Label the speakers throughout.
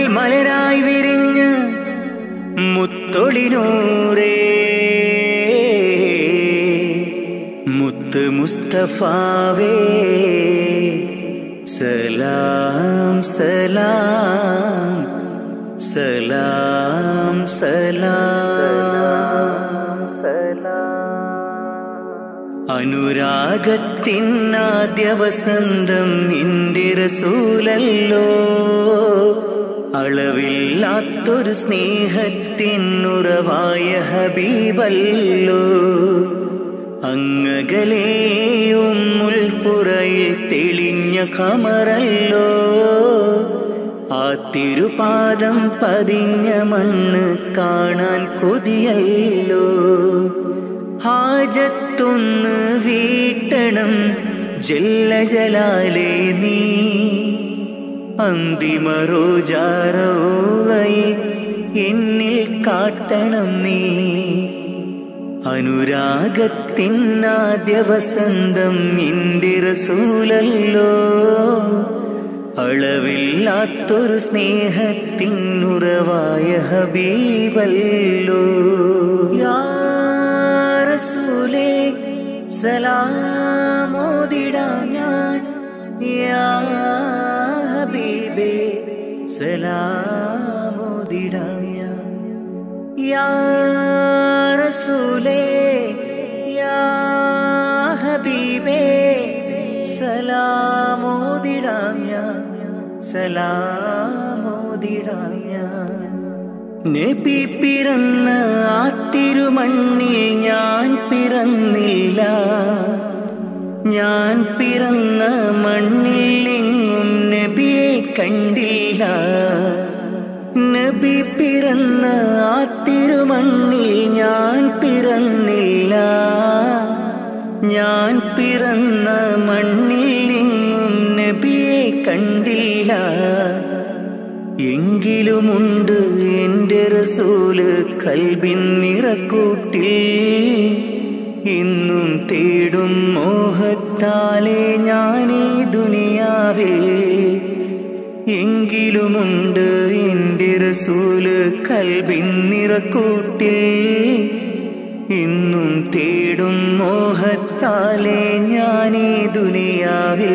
Speaker 1: മലരായി വിരിഞ്ഞ് മുത്തൊളിനൂറേ മുത്ത് മുസ്തഫാവേ സലാം സലാം സലാം സലാം അനുരാഗത്തിനാദ്യ വസന്തം നിന്റെ റസൂലല്ലോ അളവില്ലാത്തൊരു സ്നേഹത്തിനുറവായ ഹബീബല്ലോ അങ്ങകലേ ഉമ്മുൽപ്പുറയിൽ തെളിഞ്ഞ കമറല്ലോ ആ തിരുപാദം പതിഞ്ഞ മണ്ണ് കാണാൻ കൊതിയല്ലോ ഹാജത്തൊന്ന് വീട്ടണം ജല്ല ജലാലേ നീ അന്തിമ റോജാറോളയെ എന്നിൽ കാട്ടണം നീ അനുരാഗത്തിനാദ്യ വസന്തം നിന്റെ റസൂലല്ലോ അളവില്ലാത്തൊരു സ്നേഹത്തിനുറവായ ഹബീബല്ലോ യാ റസൂലേ സലാമോദിടാം ഞാൻ യാ ഹബീബേ സലാമോദിടാം ഞാൻ യാ റസൂലേ യാ ഹബീബേ സലാമോദിടാം ഞാൻ സലാമോദിടാം ഞാൻ നബി പിറന്ന ആ തിരുമണ്ണിൽ ഞാൻ പിറന്നില്ല ഞാൻ പിറന്ന മണ്ണിൽ എങ്ങും നബിയെ കണ്ടില്ല നബി പിറന്ന ആ തിരുമണ്ണിൽ ഞാൻ പിറന്നില്ല ഞാൻ പിറന്ന മണ്ണിൽ എങ്ങും നബിയെ കണ്ടില്ല എങ്കിലുമുണ്ട് എൻ്റെ റസൂല് കൽബിൻ നിറക്കൂട്ടിൽ ഇന്നും തേടും മോഹത്താലെ ഞാനീ ദുനിയാവിൽ എങ്കിലുമുണ്ട് എൻ്റെ റസൂല് കൽബിൻ നിറക്കൂട്ടിൽ ഇന്നും തേടും മോഹത്താലെ ഞാനീ ദുനിയാവിൽ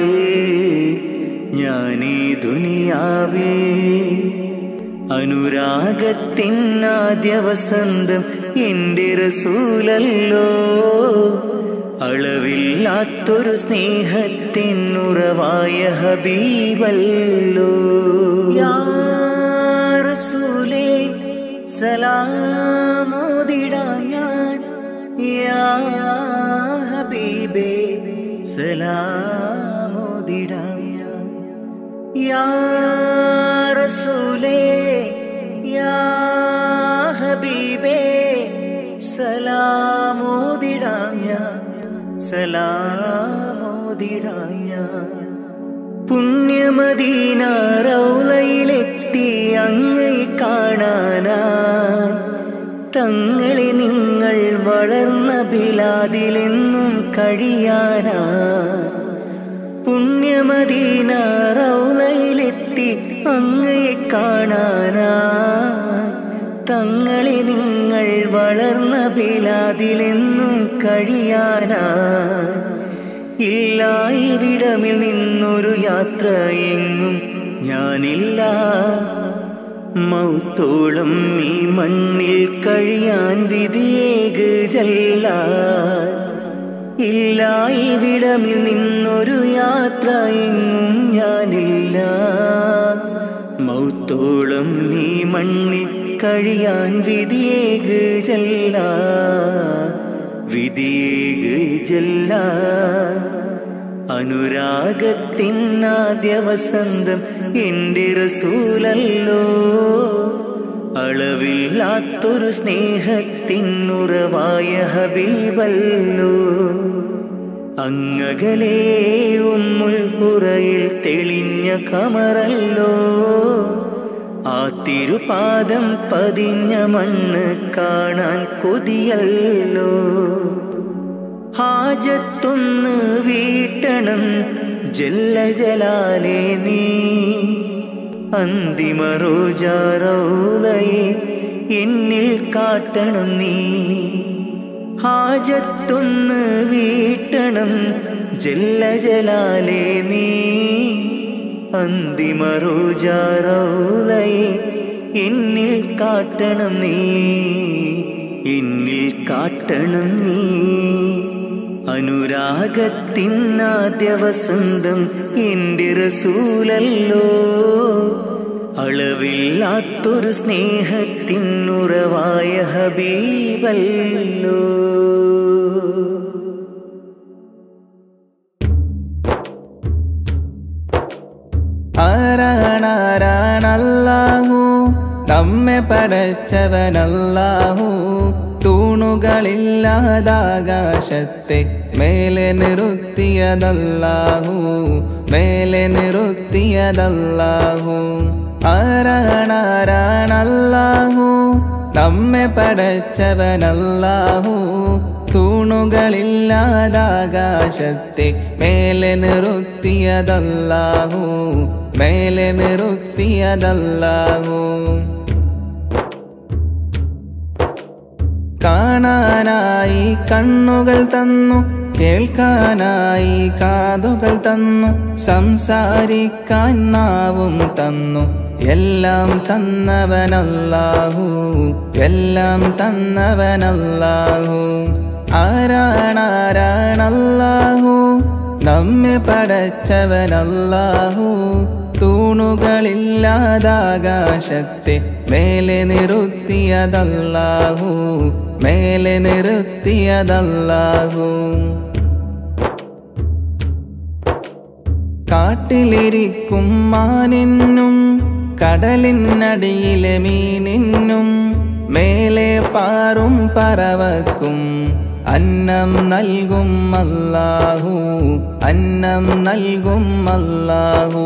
Speaker 1: ഞാനീ ദുനിയാവിൽ അനുരാഗത്തിനാദ്യ വസന്തം എൻ്റെ റസൂലല്ലോ അളവില്ലാത്തൊരു സ്നേഹത്തിനുറവായ ഹബീബല്ലോ യാ റസൂലേ സലാമോദിടാം ഞാൻ യാ ഹബീബേ സലാമോദിടാം ഞാൻ യാ റസൂലേ യാ ഹബീബേ സലാമോദിടാം ഞാൻ സലാമോദിടാം ഞാൻ പുണ്യമദീന റൗലയിലെത്തി അങ്ങേ കാണാനാ തങ്ങളെ നിങ്ങൾ വളർന്ന ബിലാദിലെന്നും കഴിയാനാ പുണ്യമദീന റൗലയിലെത്തി അങ്ങയെ കാണാനാ തങ്ങളെ നിങ്ങൾ വളർന്ന ബിലാദിലെന്നും കഴിയാനാ ഇല്ല ഇവിടമിൽ നിന്നൊരു യാത്ര എങ്ങും ഞാനില്ല മൗത്തോളം ഈ മണ്ണിൽ കഴിയാൻ വിധിയേക് ചെല്ല ഇല്ല ഇവിടമിൽ നിന്നൊരു യാത്ര എങ്ങും ഞാനില്ല മൗത്തോളം നീ മണ്ണിൽ കഴിയാൻ വിധിയേക് ചെല്ല വിധിയേക് ചെല്ല അനുരാഗത്തിനാദ്യ വസന്തം എൻ്റെ റസൂലല്ലോ അളവില്ലാത്തൊരു സ്നേഹത്തിനുറവായ ഹബീബല്ലോ അങ്ങകലേ ഉമ്മുൽ പുറയിൽ തെളിഞ്ഞ കമറല്ലോ ആ തിരുപാദം പതിഞ്ഞ മണ്ണ് കാണാൻ കൊതിയല്ലോ ഹാജത്തൊന്ന് വീട്ടണം ജല്ല ജലാലേ നീ അന്തിമ റോജാറൗലയെ എന്നിൽ കാട്ടണം നീ ഹാജത്തൊന്ന് വീട്ടണം ജല്ല ജലാലേ നീ അന്തിമ റോജാറൗലയെ എന്നിൽ കാട്ടണം നീ എന്നിൽ കാട്ടണം നീ അനുരാഗത്തിനാദ്യ വസന്തം എൻ്റെ റസൂലല്ലോ അളവില്ലാത്തൊരു സ്നേഹത്തിനുറവായ ഹബീബല്ലോ
Speaker 2: ആരാണാരാണല്ലാഹു നമ്മെ പടച്ചവനല്ലാഹു തൂണുകളില്ലാതാകാശത്തെ മേലെ നിർത്തിയതല്ലാഹു മേലെ നിർത്തിയതല്ലാഹു ആരാണാരാണല്ലാഹു നമ്മെ പടച്ചവനല്ലാഹു തൂണുകളില്ലാതാകാശത്തെ മേലെ നിർത്തിയതല്ലാഹു മേലെ നിർത്തിയതല്ലാഹു കാണാനായി കണ്ണുകൾ തന്നു കേൾക്കാനായി കാതുകൾ തന്നു സംസാരിക്കാൻ നാവും തന്നു എല്ലാം തന്നവനല്ലാഹു എല്ലാം തന്നവനല്ലാഹു ആരാണാരാണല്ലാഹു നമ്മെ പടച്ചവനല്ലാഹു തൂണുകളില്ലാതാകാശത്തെ മേലെ നിർത്തിയതല്ലാഹു മേലെ നിർത്തിയതല്ലാഹു കാട്ടിലിരിക്കും മാനിന്നും കടലിനടിയിലെ മീനിന്നും മേലെ പാറും പറവക്കും അന്നം നൽകും അല്ലാഹു അന്നം നൽകും അല്ലാഹു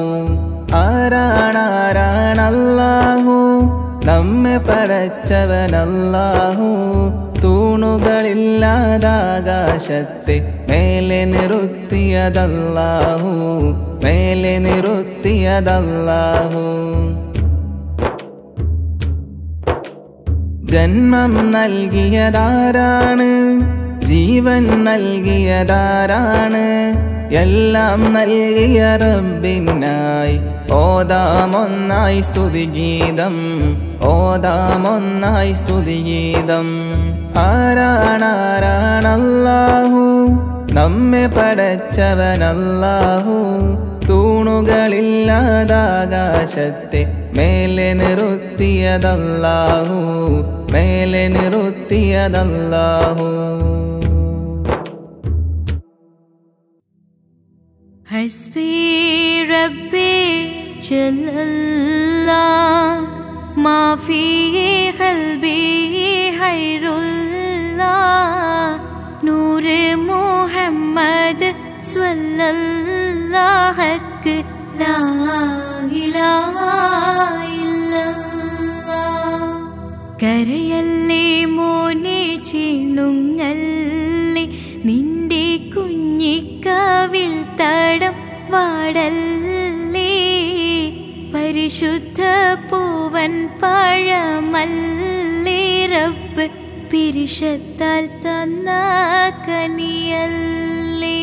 Speaker 2: ആരാണാരാണല്ലാഹു നമ്മെ പടച്ചവനല്ലാഹു തൂണുകളില്ലാതാകാശത്തെ മേലെ നിർത്തിയതല്ലാഹു മേലെ നിർത്തിയതല്ലാഹു ജന്മം നൽകിയതാരാണ് ജീവൻ നൽകിയതാരാണ് എല്ലാം നൽകിയ റബ്ബിനായി ഓതാമൊന്നായി സ്തുതിഗീതം ഓതാമൊന്നായി സ്തുതിഗീതം ആരാണാരാണല്ലാഹു നമ്മെ പടച്ചവനല്ലാഹു തൂണുകളില്ലാതാകാശത്തെ മേലെ നിർത്തിയതല്ലാഹു മേലെ നിർത്തിയതല്ലാഹു
Speaker 3: حسبي ربي جل الله ما في قلبي خير الله نور محمد صلى الله حق لا إله إلا الله കരയല്ലേ മോനെ ചിണുങ്ങല്ലേ നിന്റെ കുഞ്ഞിക്കാവിൽ തടം വാടല്ലേ പരിശുദ്ധ പൂവൻ പഴമല്ലേ റബ്ബ് പിരിശത്താൽ തന്ന കനിയല്ലേ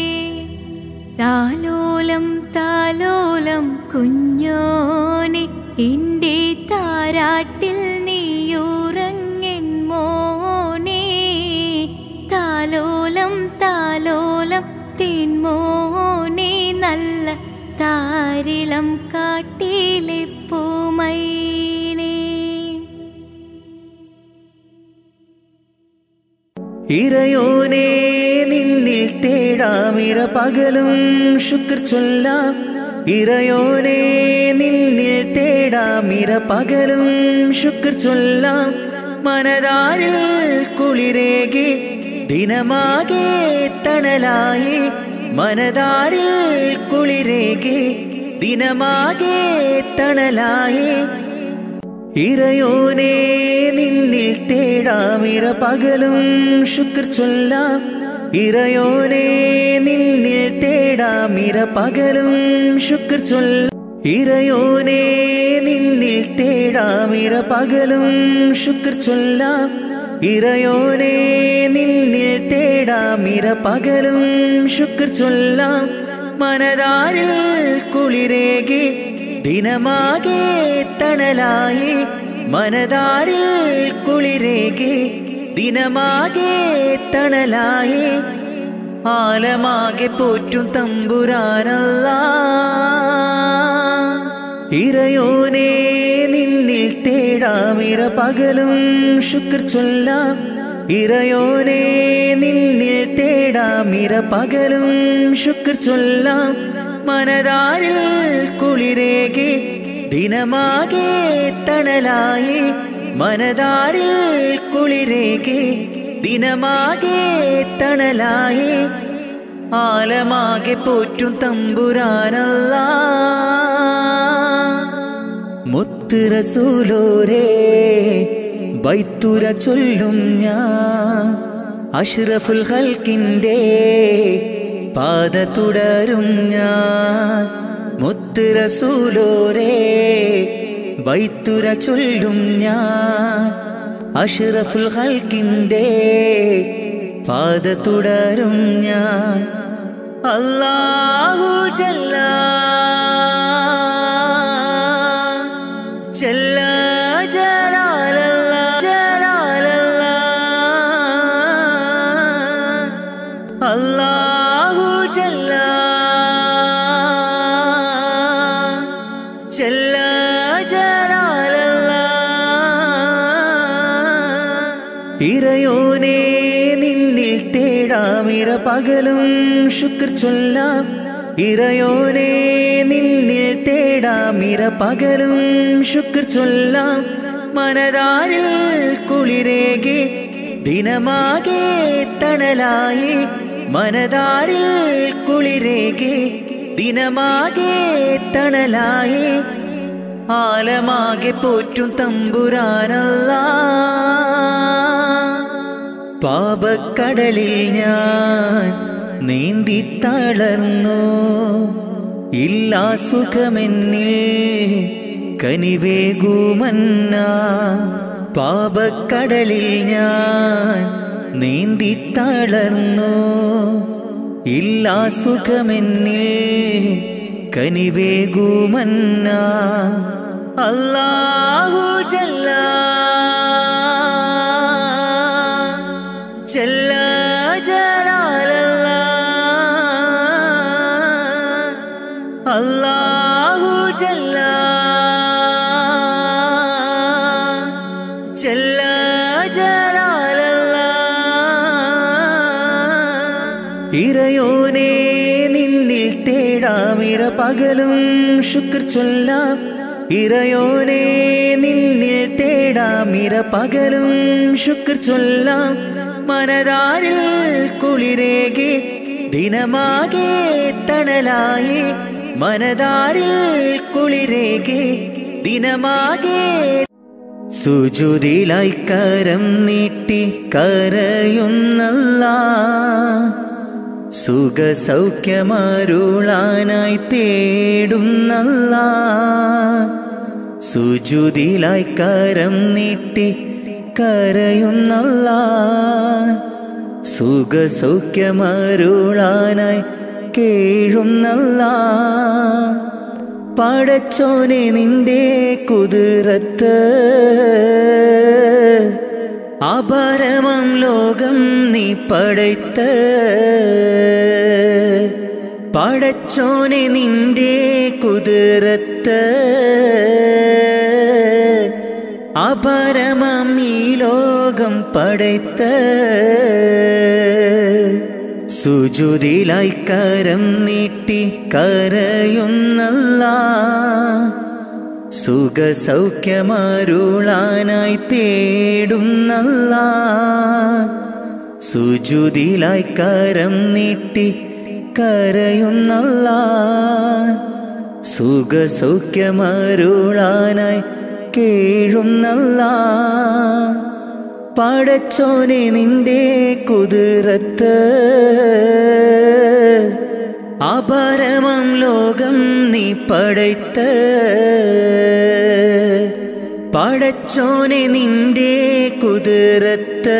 Speaker 3: താലോലം താലോലം കുഞ്ഞോനെ എന്റെ താരാട്ടിൽ നീയുറങ്ങൻ മോനെ താലോലം താലോലം തേൻമോനെ നല്ല താരിളം കാട്ടിലെ പൂമൈനേ
Speaker 1: ഇറയോനെ നിന്നിൽ തേടാമിര പകലും ശുക്ർ ചൊല്ലാം ഇറയോനെ നിന്നിൽ തേടാമിര പകലും ശുക്ർ ചൊല്ലാം മനതാരിൽ കുളിരേകി ദിനമാകെ തണലായി മനതാരിൽ കുളിരേകി ദിനമാകെ തണലായി ഇറയോനെ നിന്നിൽ തേടാമിര പകലും ശുക്ർ ചൊല്ലാം ഇറയോനെ നിന്നിൽ തേടാമിര പകലും ശുക്ർ ചൊല്ല ഇറയോനെ നിൻ തേടാമിര പകലും ശുക്ർ ചൊല്ലാം ഇറയോനെ നിന്നിൽ തേടാമിര പകലും ശുക്ർ ചൊല്ലാം മനതാരിൽ കുളിരേകി ദിനമാകെ തണലായി മനതാരിൽ കുളിരേകി ദിനമാകെ തണലായി ആലമാകെ പോറ്റും തമ്പുരാനല്ല ഇറയോനെ നിന്നിൽ തേടാമിര പകലും ശുക്ർ ചൊല്ലാം ഇറയോനെ നിന്നിൽ തേടാമിര പകലും ശുക്ർ ചൊല്ലാം മനതാരിൽ കുളിരേകി ദിനമാകെ തണലായി മനതാരിൽ കുളിരേകി ദിനമാകെ തണലായി ആലമാകെ പോറ്റും തമ്പുരാനല്ല മുത്ത് റസൂലോരേ ബൈത്തുര ചൊല്ലും ഞാൻ അഷ്റഫുൽ ഹൽക്കിൻ്റെ പാത തുടരും ഞാൻ മുത്ത് റസൂലോരേ ബൈത്തുര ചൊല്ലും ഞാൻ അഷ്റഫുൽ ഹൽക്കിൻ്റെ പാത തുടരും ഞാൻ അല്ലാഹു ജല്ല ജല്ല ജലാലല്ല ജലാലല്ല അല്ലാഹു ജല്ല ജല്ല ജലാലല്ല ഇറയോനെ നിന്നിൽ തേടാമിര പകലും ശുക്ർ ചൊല്ലാം ഇറയോനെ നിന്നിൽ തേടാമിര പകലും ശുക്ർ ചൊല്ലാം മനതാരിൽ കുളിരേകി ദിനമാകെ തണലായി മനതാരിൽ കുളിരേകി ദിനമാകെ തണലായി ആലമാകെ പോറ്റും തമ്പുരാനല്ല പാപക്കടലിൽ ഞാൻ നീന്തി തളർന്നു ഇല്ലാ സുഖമെന്നിൽ കനിവേകുമന്ന പാപക്കടലിൽ ഞാൻ നീന്തി തളർന്നു ഇല്ലാ സുഖമെന്നിൽ കനിവേകുമന്ന അല്ലാഹു ജല്ല ജല്ല ജലാലല്ല അല്ലാഹു ജല്ല ജല്ല ജലാലല്ല ഇറയോനെ നിന്നിൽ തേടാമിര പകലും ശുക്ർ ചൊല്ലാം ഇറയോനെ നിന്നിൽ തേടാമിര പകലും ശുക്ർ ചൊല്ലാം മനതാരിൽ കുളിരേകി ദിനമാകെ തണലായി മനതാരിൽ കുളിരേകി ദിനമാകെ സുജുതിലായി കരം നീട്ടി കരയുന്നല്ല സുഖ സൗഖ്യമരുളാനായി തേടുന്നല്ല സുജുതിലായി കരം നീട്ടി കരയുന്നല്ല സുഖ സൗഖ്യമരുളാനായി കേഴുന്നല്ല പടച്ചോനെ നിന്റെ കുതിരത്ത് അപരമം ലോകം നീ പടയ്ത്ത് പടച്ചോനെ നിന്റെ കുതിരത്ത് അപരമം ഈ ലോകം പടയ്ത്ത് സുജുതിലായി കരം നീട്ടി കരയുന്നല്ല സുഖ സൗഖ്യമരുളാനായി തേടുന്നല്ല സുജുതിലായി കരം നീട്ടി കരയുന്നല്ല സുഖ സൗഖ്യമരുളാനായി കേഴുന്നല്ല പടച്ചോനെ നിന്റെ കുതിരത്ത് അപരമം ലോകം നീ പടയ്ത്ത് പടച്ചോനെ നിന്റെ കുതിരത്ത്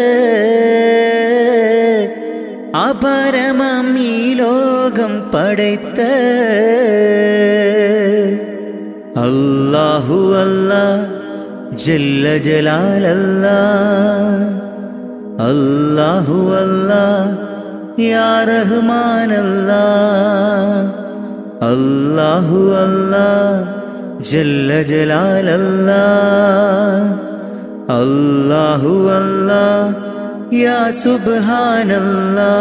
Speaker 1: അപരമം ഈ ലോകം പടയ്ത്ത അല്ലാഹു അല്ലാ ജല്ല ജലാലല്ല അല്ലാഹു അല്ലാ യാ റഹ്മാനല്ലാ അല്ലാഹു അല്ലാ ജല്ല ജലാലല്ലാ അല്ലാഹു അല്ലാ യാ സുബ്ഹാനല്ലാ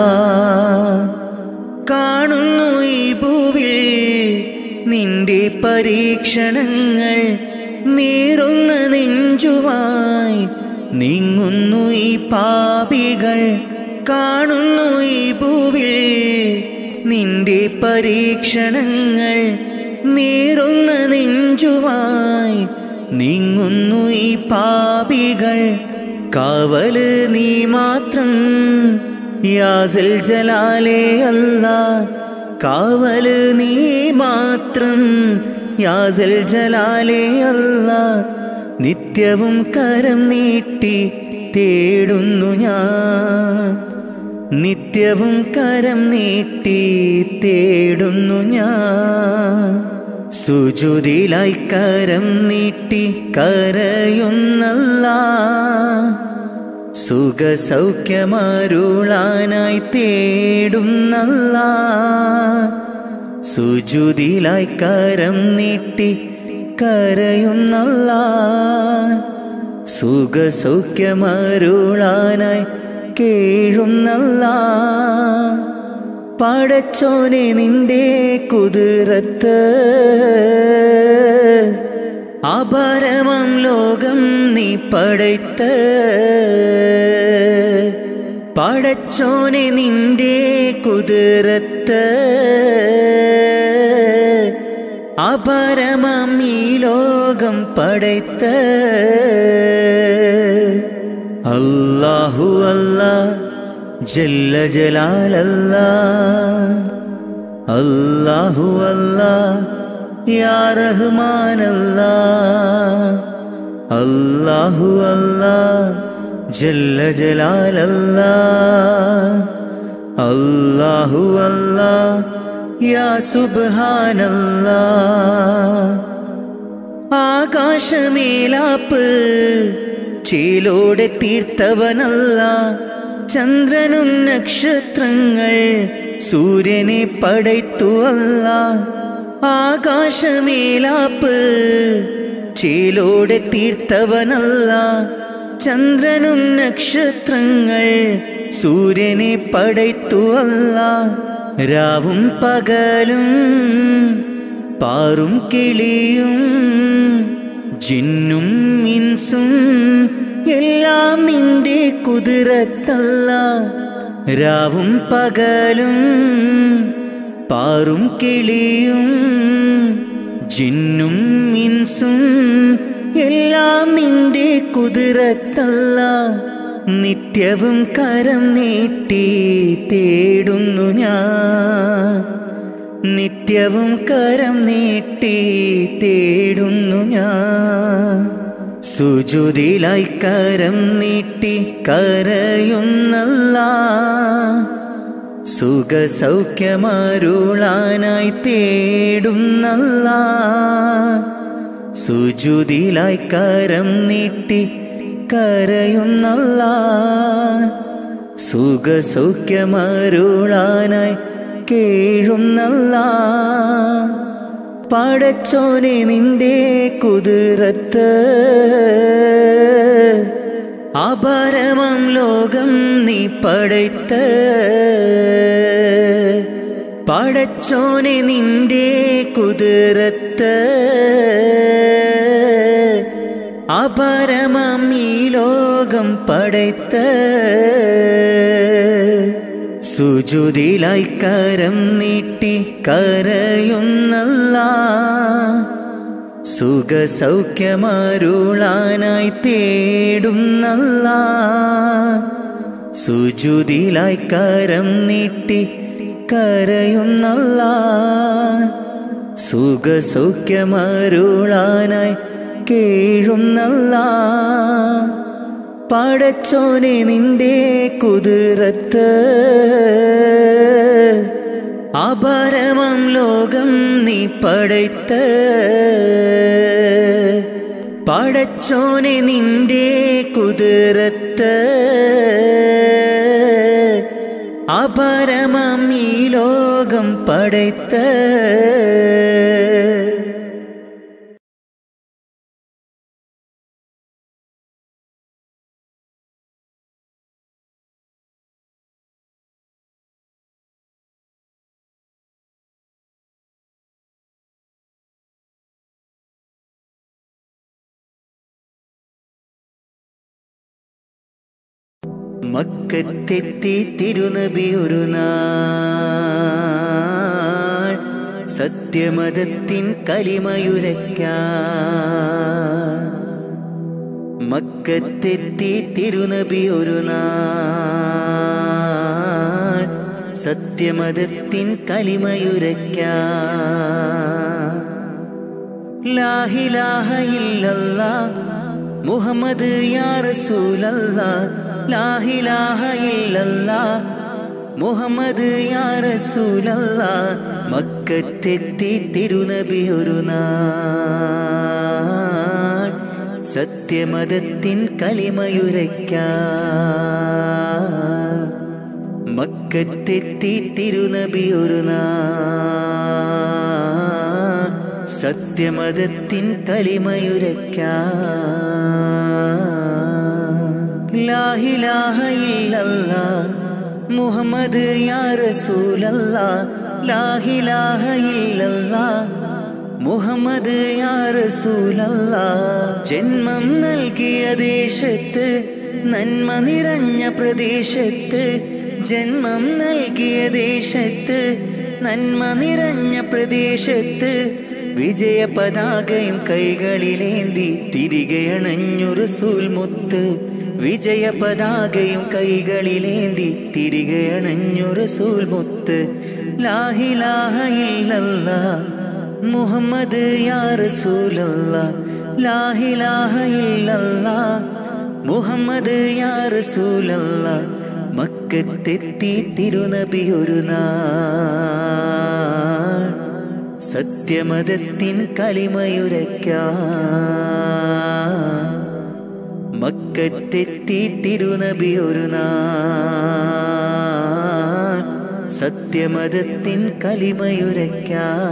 Speaker 1: കാണുന്നു ഈ ഭൂവിൽ നിന്റെ പരീക്ഷണങ്ങൾ നീറുന്ന നെഞ്ചുമായി നീങ്ങുന്നു ഈ പാപികൾ കാണുന്നു ഈ ഭൂവിൽ നിന്റെ പരീക്ഷണങ്ങൾ നീറുന്ന നെഞ്ചുമായി നീങ്ങുന്നു ഈ പാപികൾ കാവല് നീ മാത്രം യാസൽ ജലാലേ അല്ല കാവല് നീ മാത്രം യാസൽ ജലാലേ അല്ല നിത്യവും കരം നീട്ടി തേടുന്നു ഞാൻ നിത്യവും കരം നീട്ടി തേടുന്നു ഞാൻ സുജുതിലായി കരം നീട്ടി കരയുന്നല്ല സുഖസൗഖ്യമരുളാനായി തേടുന്നല്ല സുജുതിലായി കരം നീട്ടി കരയുന്നല്ല സുഖസൗഖ്യമരുളാനായി കേഴുന്നല്ല പടച്ചോനെ നിന്റെ കുതിരത്ത് അപരമം ലോകം നീ പടയ്ത്ത പടച്ചോനെ നിന്റെ കുതിരത്ത് അപരമം ഈ ലോകം പടയ്ത്ത അല്ലാഹു അല്ലാ ജല്ല ജലാലല്ലാ അല്ലാഹു അല്ലാ യാ റഹ്മാനല്ലാ അല്ലാഹു അല്ലാ ജല്ല ജലാലല്ലാ അല്ലാഹു അല്ലാ യാ സുബ്ഹാനല്ലാ ആകാശമേലാപ്പ് ചേലോടെ തീർത്തവനല്ല ചന്ദ്രനും നക്ഷത്രങ്ങൾ സൂര്യനെ പടയ്ത്തുവല്ല ആകാശമേലാപ്പ് ചേലോടെ തീർത്തവനല്ല ചന്ദ്രനും നക്ഷത്രങ്ങൾ സൂര്യനെ പടയ്ത്തുവല്ല രാവും പകലും പാറും കിളിയും ജിന്നും ഇൻസും എല്ലാം നിന്റെ കുതിരത്തല്ല രാവും പകലും പാറും കിളിയും ജിന്നും ഇൻസും എല്ലാം നിന്റെ കുതിരത്തല്ല നിത്യവും കരം നീട്ടി തേടുന്നു ഞാൻ നിത്യവും കരം നീട്ടി തേടുന്നു ഞാൻ സുജുതിലായി കരം നീട്ടി കരയുന്നല്ല സുഖസൗഖ്യമരുളാനായി തേടുന്നല്ല സുജുതിലായി കരം നീട്ടി കരയുന്നല്ല സുഖസൗഖ്യമരുളാനായി കേഴുന്നല്ല പടച്ചോനെ നിന്റെ കുതിരത്ത് അപരമം ലോകം നീ പടയ്ത്ത പടച്ചോനെ നിന്റെ കുതിരത്ത് അപരമം ഈ ലോകം പടയ്ത്ത സുജുതിലായി കരം നീട്ടി കരയുന്നല്ല സുഖസൗഖ്യമരുളാനായി തേടുന്നല്ല സുജുതിലായി കരം നീട്ടി കരയുന്നല്ല സുഖസൗഖ്യമരുളാനായി കേഴുന്നല്ല പടച്ചോനെ നിന്റെ കുതിരത്ത് അപരമം ലോകം നീ പടയ്ത്ത് പടച്ചോനെ നിന്റെ കുതിരത്ത് അപരമം ഈ ലോകം പടയ്ത്ത് മക്കത്തെത്തി തിരുനബി ഒരു നാൾ സത്യമതത്തിൻ കലിമയുരയ്ക്കാൻ മക്കത്തെത്തി തിരുനബി ഒരു നാൾ സത്യമതത്തിൻ കലിമയുരയ്ക്കാൻ ലാഹിലാഹ ഇല്ലല്ല മുഹമ്മദ് യാ റസൂലല്ല ലാഹിലാഹ ഇല്ലല്ല മുഹമ്മദ് യാ റസൂലല്ല മക്കത്തെത്തി തിരുനബി ഒരു നാൾ സത്യമതത്തിൻ കലിമയുരയ്ക്കാൻ മക്കത്തെത്തി തിരുനബി ഒരു നാൾ സത്യമതത്തിൻ കലിമയുരയ്ക്കാൻ ലാഹിലാഹ ഇല്ലല്ല മുഹമ്മദ് യാ റസൂലല്ല ലാഹിലാഹ ഇല്ലല്ല മുഹമ്മദ് യാ റസൂലല്ല ജന്മം നൽകിയ ദേശത്ത് നന്മ നിറഞ്ഞ പ്രദേശത്ത് ജന്മം നൽകിയ ദേശത്ത് നന്മ നിറഞ്ഞ പ്രദേശത്ത് വിജയ പതാകയും കൈകളിലേന്തി തിരികെ അണഞ്ഞു റസൂൽ മുത്ത് വിജയ പതാകയും കൈകളിലേന്തി തിരികെ അണഞ്ഞു റസൂൽ മുത്ത് ലാഹിലാഹ ഇല്ലല്ല മുഹമ്മദ് യാ റസൂലല്ല ലാഹിലാഹ ഇല്ലല്ല മുഹമ്മദ് യാ റസൂലല്ല മക്കത്തെത്തി തിരുനബി ഒരു നാൾ സത്യമതത്തിൻ കലിമയുരയ്ക്കാൻ മക്കത്തെത്തി തിരുനബി ഒരു നാൾ സത്യമതത്തിൻ കലിമയുരയ്ക്കാൻ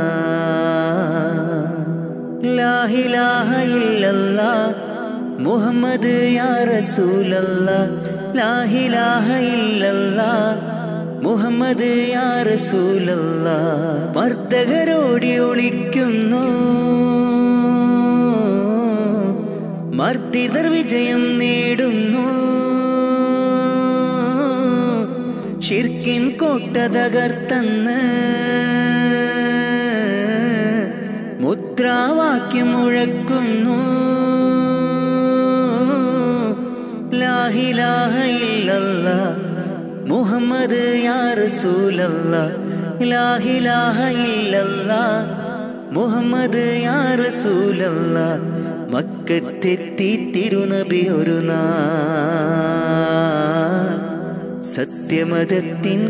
Speaker 1: ലാഹിലാഹ ഇല്ലല്ല മുഹമ്മദ് യാ റസൂലല്ല ലാഹിലാഹ ഇല്ലല്ല മുഹമ്മദ് യാ റസൂലല്ല മർദ്ദകരോടി ഒളിക്കുന്നു മർദ്ദിതർ വിജയം നേടുന്നു ഷിർക്കിൻ കോട്ട തകർത്തന്ന് മുദ്രാവാക്യം മുഴക്കുന്നു ലാഹിലാഹ ഇല്ലല്ല മുഹമ്മദ് യാ റസൂലല്ല ലാഹിലാഹ ഇല്ലല്ല മുഹമ്മദ് യാ റസൂലല്ല മക്കത്തെത്തി തിരുനബി ഒരു നാൾ സത്യമതത്തിൻ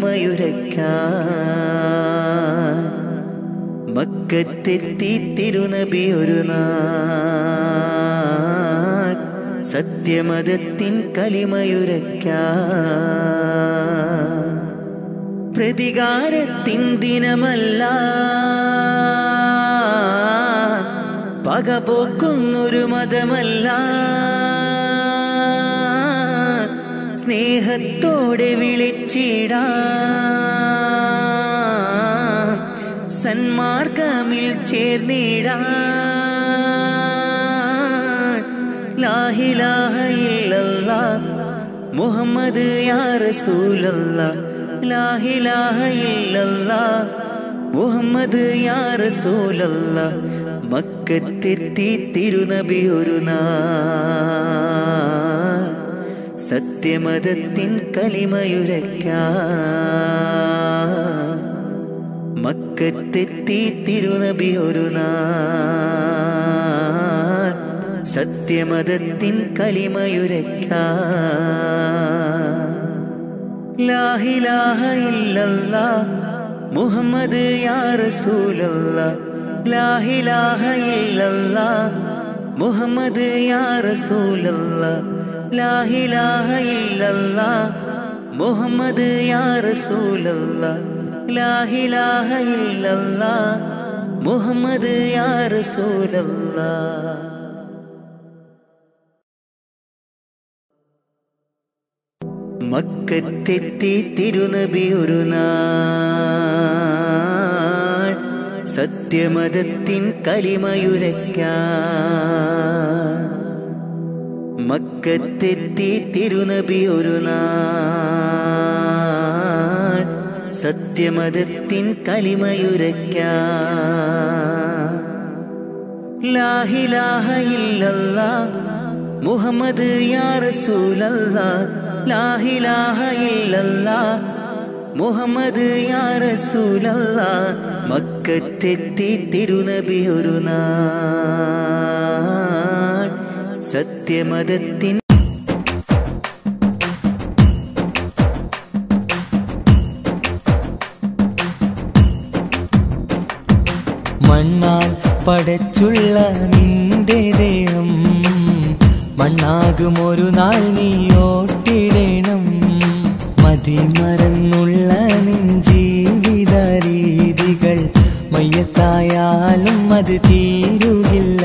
Speaker 1: കലിമയുരയ്ക്കാൻ മക്കത്തെത്തി തിരുനബി ഒരു നാൾ സത്യമതത്തിൻ കലിമയുരയ്ക്കാൻ പ്രതികാരത്തിൻ ദിനമല്ല പകപോക്കുന്നൊരു മതമല്ല സ്നേഹത്തോടെ വിളിച്ചിടാം സന്മാർഗമിൽ ചേർന്നിടാം ലാഹിലാഹ ഇല്ലല്ല മുഹമ്മദ് യാ റസൂലല്ല ലാഹിലാഹ ഇല്ലല്ല മുഹമ്മദ് യാ റസൂലല്ല മക്കത്തെത്തി തിരുനബി ഒരു നാൾ സത്യമതത്തിൻ കലിമയുരയ്ക്കാൻ മക്കത്തെത്തി തിരുനബി ഒരു നാൾ സത്യമതത്തിൻ കലിമയുരയ്ക്കാ ലാഹിലാഹ ഇല്ലല്ലാ മുഹമ്മദ് യാ റസൂലല്ലാ ലാഹിലാഹ ഇല്ലല്ലാ മുഹമ്മദ് യാ റസൂലല്ലാ ലാഹിലാഹ ഇല്ലല്ലാ മുഹമ്മദ് യാ റസൂലല്ലാ ലാഹിലാഹ ഇല്ലല്ലാ മുഹമ്മദ് യാ റസൂലല്ലാ മക്കത്തെത്തി തിരുനബി ഒരു നാൾ സത്യമതത്തിൻ കലിമയുരയ്ക്കാൻ മക്കത്തെത്തി തിരുനബി ഒരു നാൾ സത്യമതത്തിൻ കലിമയുരയ്ക്കാൻ ലാഹിലാഹ ഇല്ലല്ലാ മുഹമ്മദ് യാ റസൂലല്ലാ ലാഹിലാഹ ഇല്ലല്ലാ മുഹമ്മദ് യാ റസൂലല്ലാ മക്കത്തെത്തി തിരുനബി ഒരു നാൾ സത്യമതത്തിൻ
Speaker 2: മണ്ണാൽ പടച്ചുള്ള നിന്റെ ദേഹം മണ്ണാകും ഒരു നാൾ നീ ഓട്ടിടണം മതിമറന്നുള്ള നിൻ ജീവിത രീതികൾ മയ്യത്തായാലും അത് തീരുകില്ല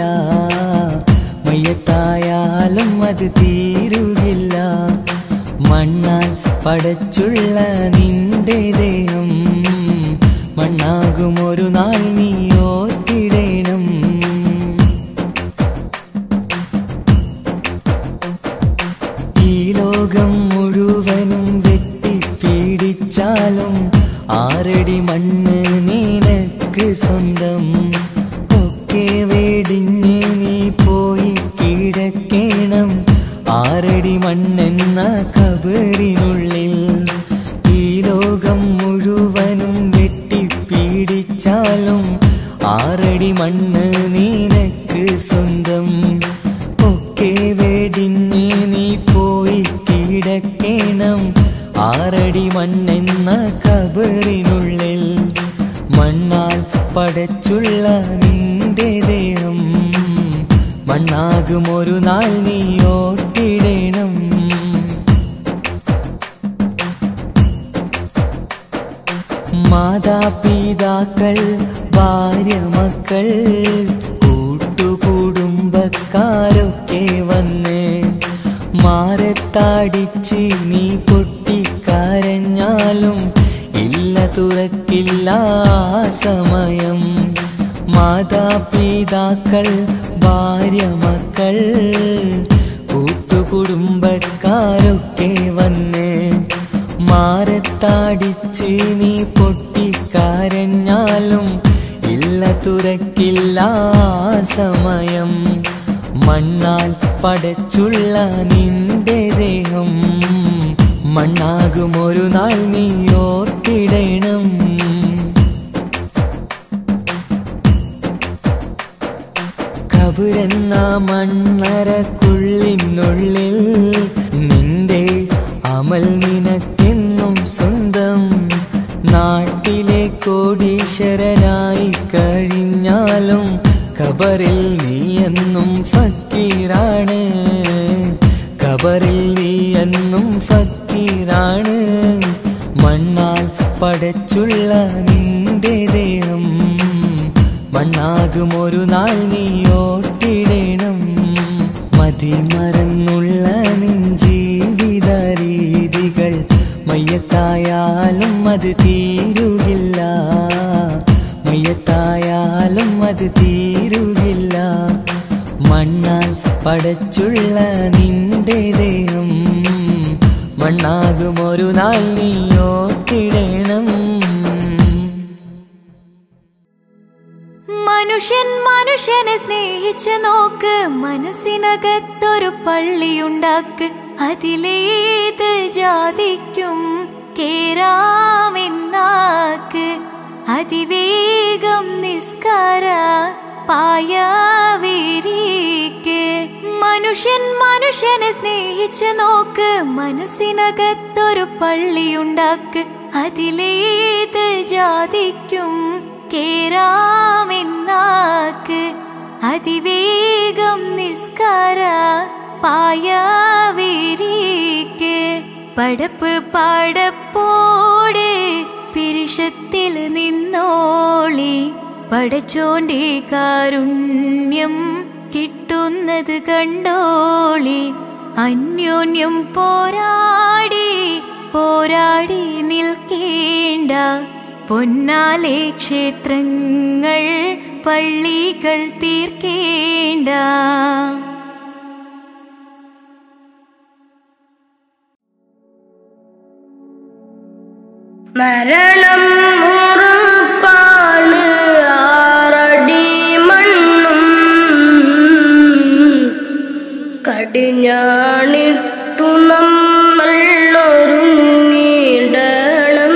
Speaker 2: മയ്യത്തായാലും അത് തീരുകില്ല മണ്ണാൽ പടച്ചുള്ള നിന്റെ ദേഹം മണ്ണാകും ഒരു നാൾ നീ ഓർത്തിടണം ഈ ലോകം മുഴുവനും വെട്ടിപ്പീഡിച്ചാലും ആറടി മണ്ണ് നിനക്ക് സ്വന്തം ഒക്കെ വേടിഞ്ഞ് നീ പോയി കിടക്കേണം ആറടി മണ്ണെന്ന കബറിനുള്ളിൽ ഈ ലോകം മുഴുവനും വെട്ടിപ്പീഡിച്ചാലും ആറടി മണ്ണ് നിനക്ക് സ്വന്തം ഒക്കെ വെടിഞ്ഞ് നീ പോയി കിടക്കേണം ആറടി മണ്ണെന്ന കബറിനുള്ളിൽ മണ്ണാൽ പടച്ചുള്ള നിന്റെ ദേഹം മണ്ണാകും ഒരു നാൾ നീ ഓട്ടിടണം മാതാപിതാക്കൾ ഭാര്യ മക്കൾ കൂട്ടുകുടുംബക്കാരൊക്കെ വന്ന് മാരത്താടിച്ച് നീ പൊട്ടിക്കരഞ്ഞാലും ഇല്ല തുറക്കില്ല ആ സമയം മാതാപിതാക്കൾ ഭാര്യ മക്കൾ കൂട്ടുകുടുംബക്കാരൊക്കെ വന്ന് മാരത്താടിച്ച് നീ പൊട്ടിക്കരഞ്ഞാലും ഇല്ല തുറക്കില്ല ആ സമയം മണ്ണാൽ പടച്ചുള്ള നിന്റെ ദേഹം മണ്ണാകും ഒരു നാൾ നീ ഓർത്തിടണം കബുരെന്ന മണ്ണറക്കുള്ളിനുള്ളിൽ നിന്റെ അമൽ നിനക്കെന്നും സ്വന്തം നാട്ടിലെ കോടീശ്വരനായി കഴിഞ്ഞാലും കബറിൽ നീ എന്നും ഫക്കീറാണ് കബറിൽ നീ എന്നും ഫക്കീറാണ് മണ്ണാൽ പടച്ചുള്ള നിന്റെ ദേഹം മണ്ണാകും ഒരു നാൾ നീ ഓട്ടിടണം മതിമറന്നുള്ള നിൻ ജീവിത രീതികൾ മയ്യത്തായാലും അത് തീരുകില്ല മയ്യത്തായാലും അത് തീരുകില്ല മണ്ണാൽ പടച്ചുള്ള നിന്റെ ദേഹം മണ്ണാകും ഒരു നാൾ നീ ഓർത്തിടണം
Speaker 3: മനുഷ്യൻ മനുഷ്യനെ സ്നേഹിച്ച് നോക്ക് മനസ്സിനകത്തൊരു പള്ളിയുണ്ടാക്ക് അതിലേത് ജാതിക്കും കേറാമെന്നാക്ക് അതിവേഗം നിസ്കാര പായവിരിക്ക് മനുഷ്യൻ മനുഷ്യനെ സ്നേഹിച്ച് നോക്ക് മനസ്സിനകത്തൊരു പള്ളിയുണ്ടാക്ക് അതിലേത് ജാതിക്കും കേറാമെന്നാക്ക് അതിവേഗം നിസ്കാര പായാവിരിക്ക് പടപ്പ് പടപ്പോടെ പിരിഷത്തിൽ നിന്നോളി പടച്ചോന്റെ കാരുണ്യം കിട്ടുന്നത് കണ്ടോളി അന്യോന്യം പോരാടി പോരാടി നിൽക്കേണ്ട പൊന്നാലെ ക്ഷേത്രങ്ങൾ പള്ളികൾ തീർക്കേണ്ട
Speaker 4: മരണം ഉറപ്പാണ് ആറടി മണ്ണും കടിഞ്ഞാണിട്ടു നമ്മൾ ഒരുങ്ങിടണം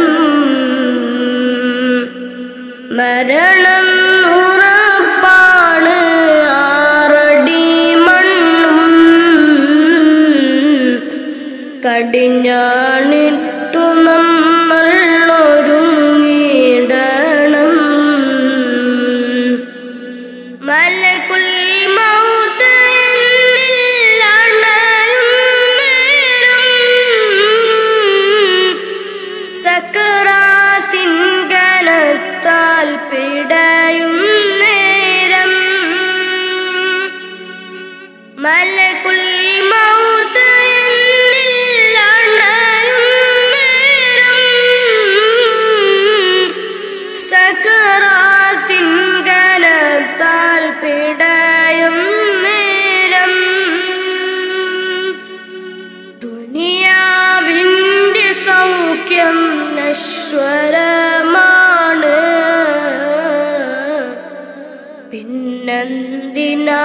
Speaker 4: മരണം ഉറപ്പാണ് ആറടി മണ്ണും കടിഞ്ഞാണിട്ടു നമ്മൾ ഒരുങ്ങിടണം മലകുൽ മൗത്ത് എന്നിൽ അണയും നേരം സക്കറാത്തിൻ കനത്താൽ പിടയും നേരം മലകുൽ മൗത്ത് എന്നിൽ അണയും നേരം സക്കറാത്തിൻ കനത്താൽ പിടയും നേരം ദുനിയാവിൻ്റെ സൗഖ്യം നശ്വരമാണ് പിന്നെന്തിനാ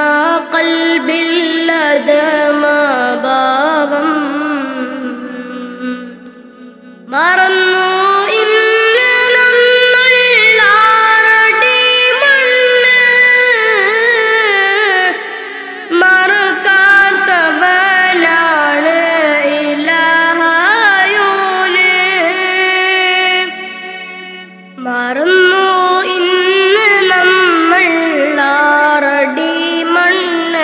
Speaker 4: കൽബില്ലതമാഭാവം മറന്നു ഇന്ന് നമ്മൾളാറടി മണ്ണ് മറക്കാത്തവനാണ് ഇലാഹായോന് മറന്നു ഇന്ന് നമ്മൾ ആറടി മണ്ണ്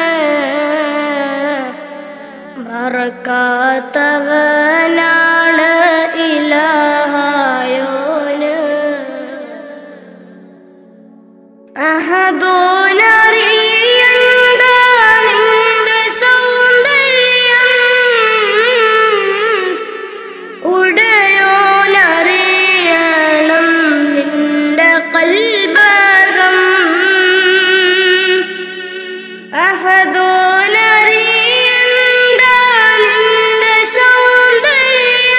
Speaker 4: മറക്കാത്തവനാണ് ഇലാഹായോന് അഹദോനറിയണ്ട നിന്റെ സൗന്ദര്യം ഉടയോനറിയണം നിന്റെ കൽബകം അഹദോനറിയണ്ട നിന്റെ സൗന്ദര്യം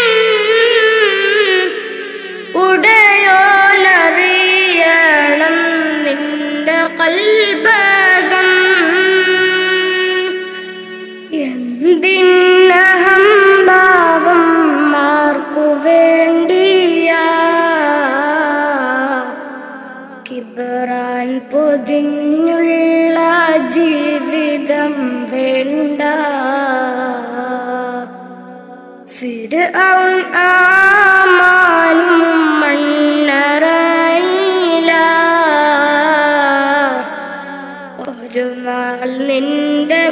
Speaker 4: ഉടയോനറിയണം നിന്റെ കൽബകം എന്തിനഹംഭാവം ആർക്കു വേണ്ടിയാ കിബറാൻ പൊതിഞ്ഞുള്ള ജീവിതം വേണ്ട ഫിർഔൻ ആമാനും മണ്ണറയില ഒരു നാൾ നിന്റെ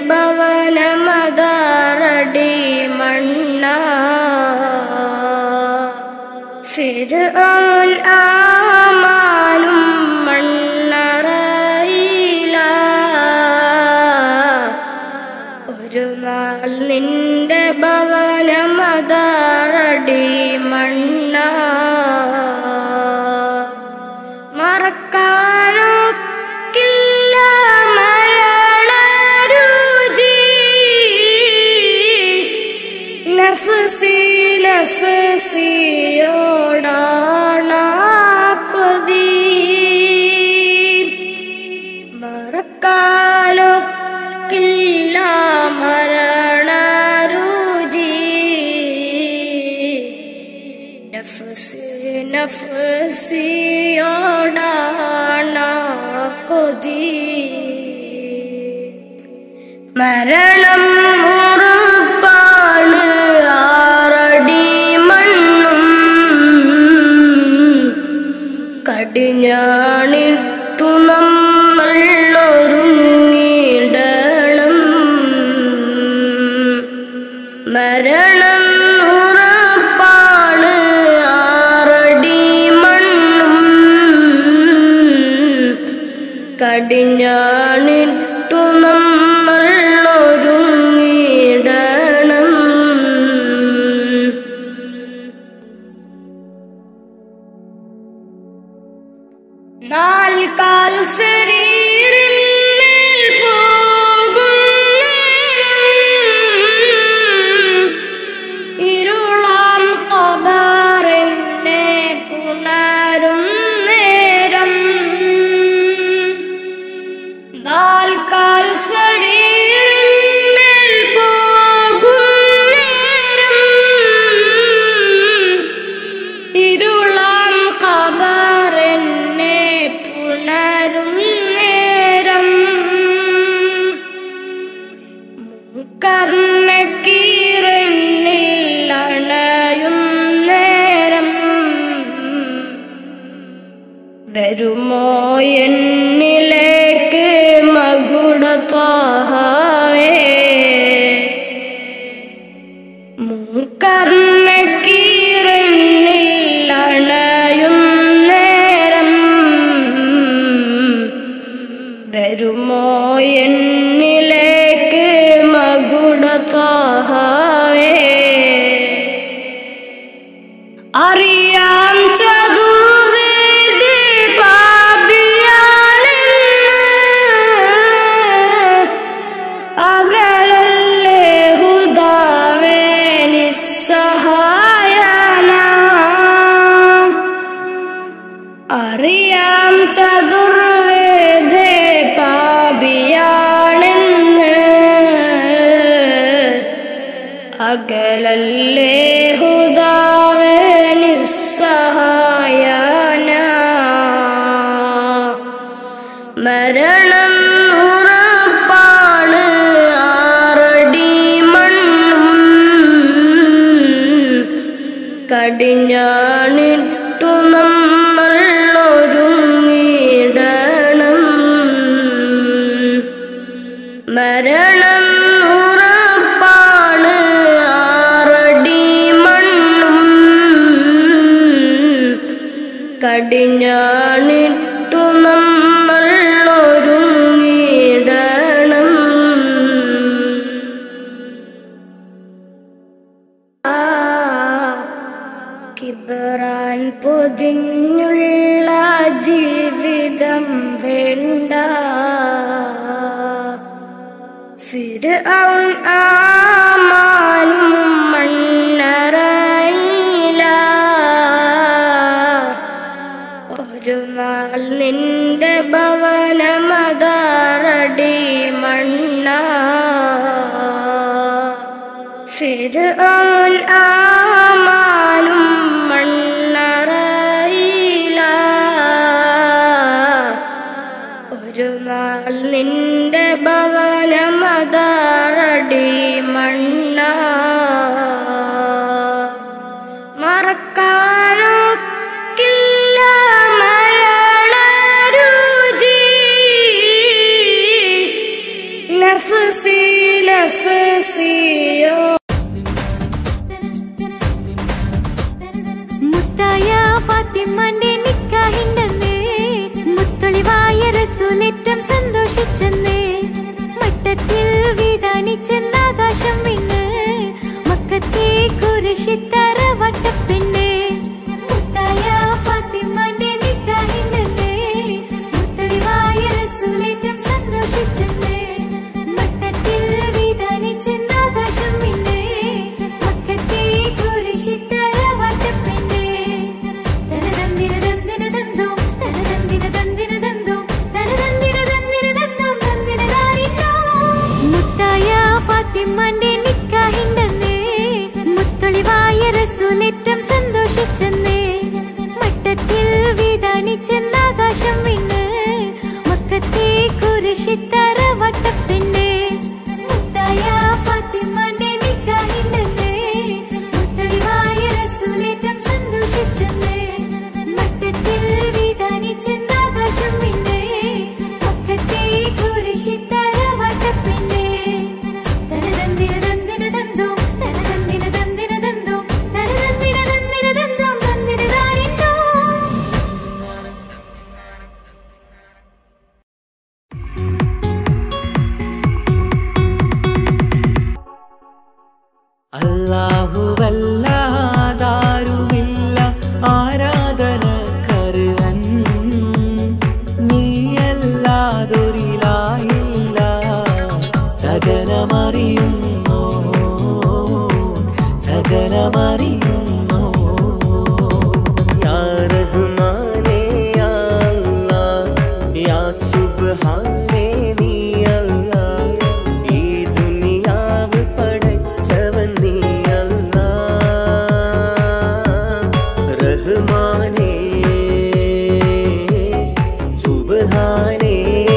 Speaker 4: ഭവനമതാറടി മണ്ണ ഫിർഔൻ ആമാനും മണ്ണറയില ഒരു നാൾ നിന്റെ ഭവനമതാറടി മണ്ണ മറക്കാനൊക്കില്ല മരണരുചി നഫ്സി നഫ്സിയോടാണ കൊതി മറക്കാനൊക്കില്ല മരണരുചി നഫ്സി നഫ്സിയോടാണ കൊതി മരണം ഉറപ്പാണ് ആറടി മണ്ണും കടിഞ്ഞാണിട്ടു നമ്മൾ ഒരുങ്ങിടണം മരണം ഉറപ്പാണ് ആറടി മണ്ണും കടിഞ്ഞാണിട്ടു നമ്മൾ ഒരുങ്ങിടണം നാൽക്കാൽ ശരീരിന്മേൽ പോകും ഇരുളാം കബറിനെ പുണരും നേരം നാൽക്കാൽ ശരീരിന്മേൽ പോകും നേരം ഇരുളാം കബറിനെ പുണരും നേരം കർണക്കീരണിൽ അണയും നേരം വരുമോ എന്നിലേക്ക് മകുടത്താഹേ മൂക്കർണക്കീരണിൽ അണയും നേരം വരുമോ എന്നിലേക്ക് മകുടത്താഹേ അറിയാം ചതുർവേദി പാപിയാണെന്ന് അകലല്ലേ ഹുദാവേ നിസ്സഹായന അറിയാം ചതുർവേദേ പാപിയാണെന്ന് അകലല്ലേ ഹുദാവേ നിസ്സഹായന മരണം ഉറപ്പാണ് ആറടി മണ്ണും കടിഞ്ഞാണിട്ടു നമ്മൾ ഒരുങ്ങിടണം മരണം ഉറപ്പാണ് ആറടി മണ്ണും കടിഞ്ഞാണിട്ടു നമ്മൾ ഒരുങ്ങിടണം കിബറാൻ പൊതിഞ്ഞുള്ള ജീവിതം വേണ്ട ഫിർഔൻ ആമാനും മണ്ണറയില ഒരു നാൾ നിന്റെ ഭവനമതാറടി മണ്ണ ഫിർഔൻ ആമാനും മണ്ണറയില ഒരു നാൾ നിന്റെ ഭവനമതാറടി മണ്ണ മറക്കാനൊക്കില്ല മരണരുചി നഫ്സി നഫ്സിയോ
Speaker 3: മുത്തായ ഫാത്തിമന്റെ നിക്കാഹിണ്ടെന്ന് മുത്തൊളിവായ റസൂലേറ്റം സന്തോഷിച്ചെന്ന് മട്ടത്തിൽ വിധാനിച്ചെന്നാകാശം വിണ്ണ് മക്കത്തെ കുരിശിത്തറ വട്ടപ്പെണ്ണ് മുത്തായ ഫാത്തിമന്റെ നിക്കാഹിണ്ടെന്ന് മുത്തൊളിവായ റസൂലേറ്റം സന്തോഷിച്ചെന്ന് മട്ടത്തിൽ വിധാനിച്ചെന്നാകാശം വിണ്ണ് മക്കത്തെ കുരിശിത്തറ വട്ടപ്പെണ്ണ് തനതന്തിര തന്തിര തന്തോ തനതന്തിര തന്തിര തന്തോ തനതന്തിര തന്തിര തന്തോ തന്തിര താരിട്ടോ മുത്തായ ഫാത്തിമന്റെ നിക്കാഹിണ്ടെന്ന് മുത്തൊളിവായ റസൂലേറ്റം സന്തോഷിച്ചെന്ന് മട്ടത്തിൽ വിധാനിച്ചെന്നാകാശം വിണ്ണ് മക്കത്തെ കുരിശിത്തറ വട്ടപ്പെണ്ണ്
Speaker 1: അല്ലാഹുവല്ലാതാരുമില്ല ആരാധന കരുവൻ നീയല്ലാതൊരിലായില്ല സകലമറിയുന്നു സകലമറിയുന്നു യാ റഹ്മാനേ യാ അല്ലാഹ് യാ സുബ്ഹാനേ നീ അല്ലാഹ് ഈ ദുനിയാവ് പടച്ചവൻ നീ അല്ലാഹ് റഹ്മാനേ സുബ്ഹാനേ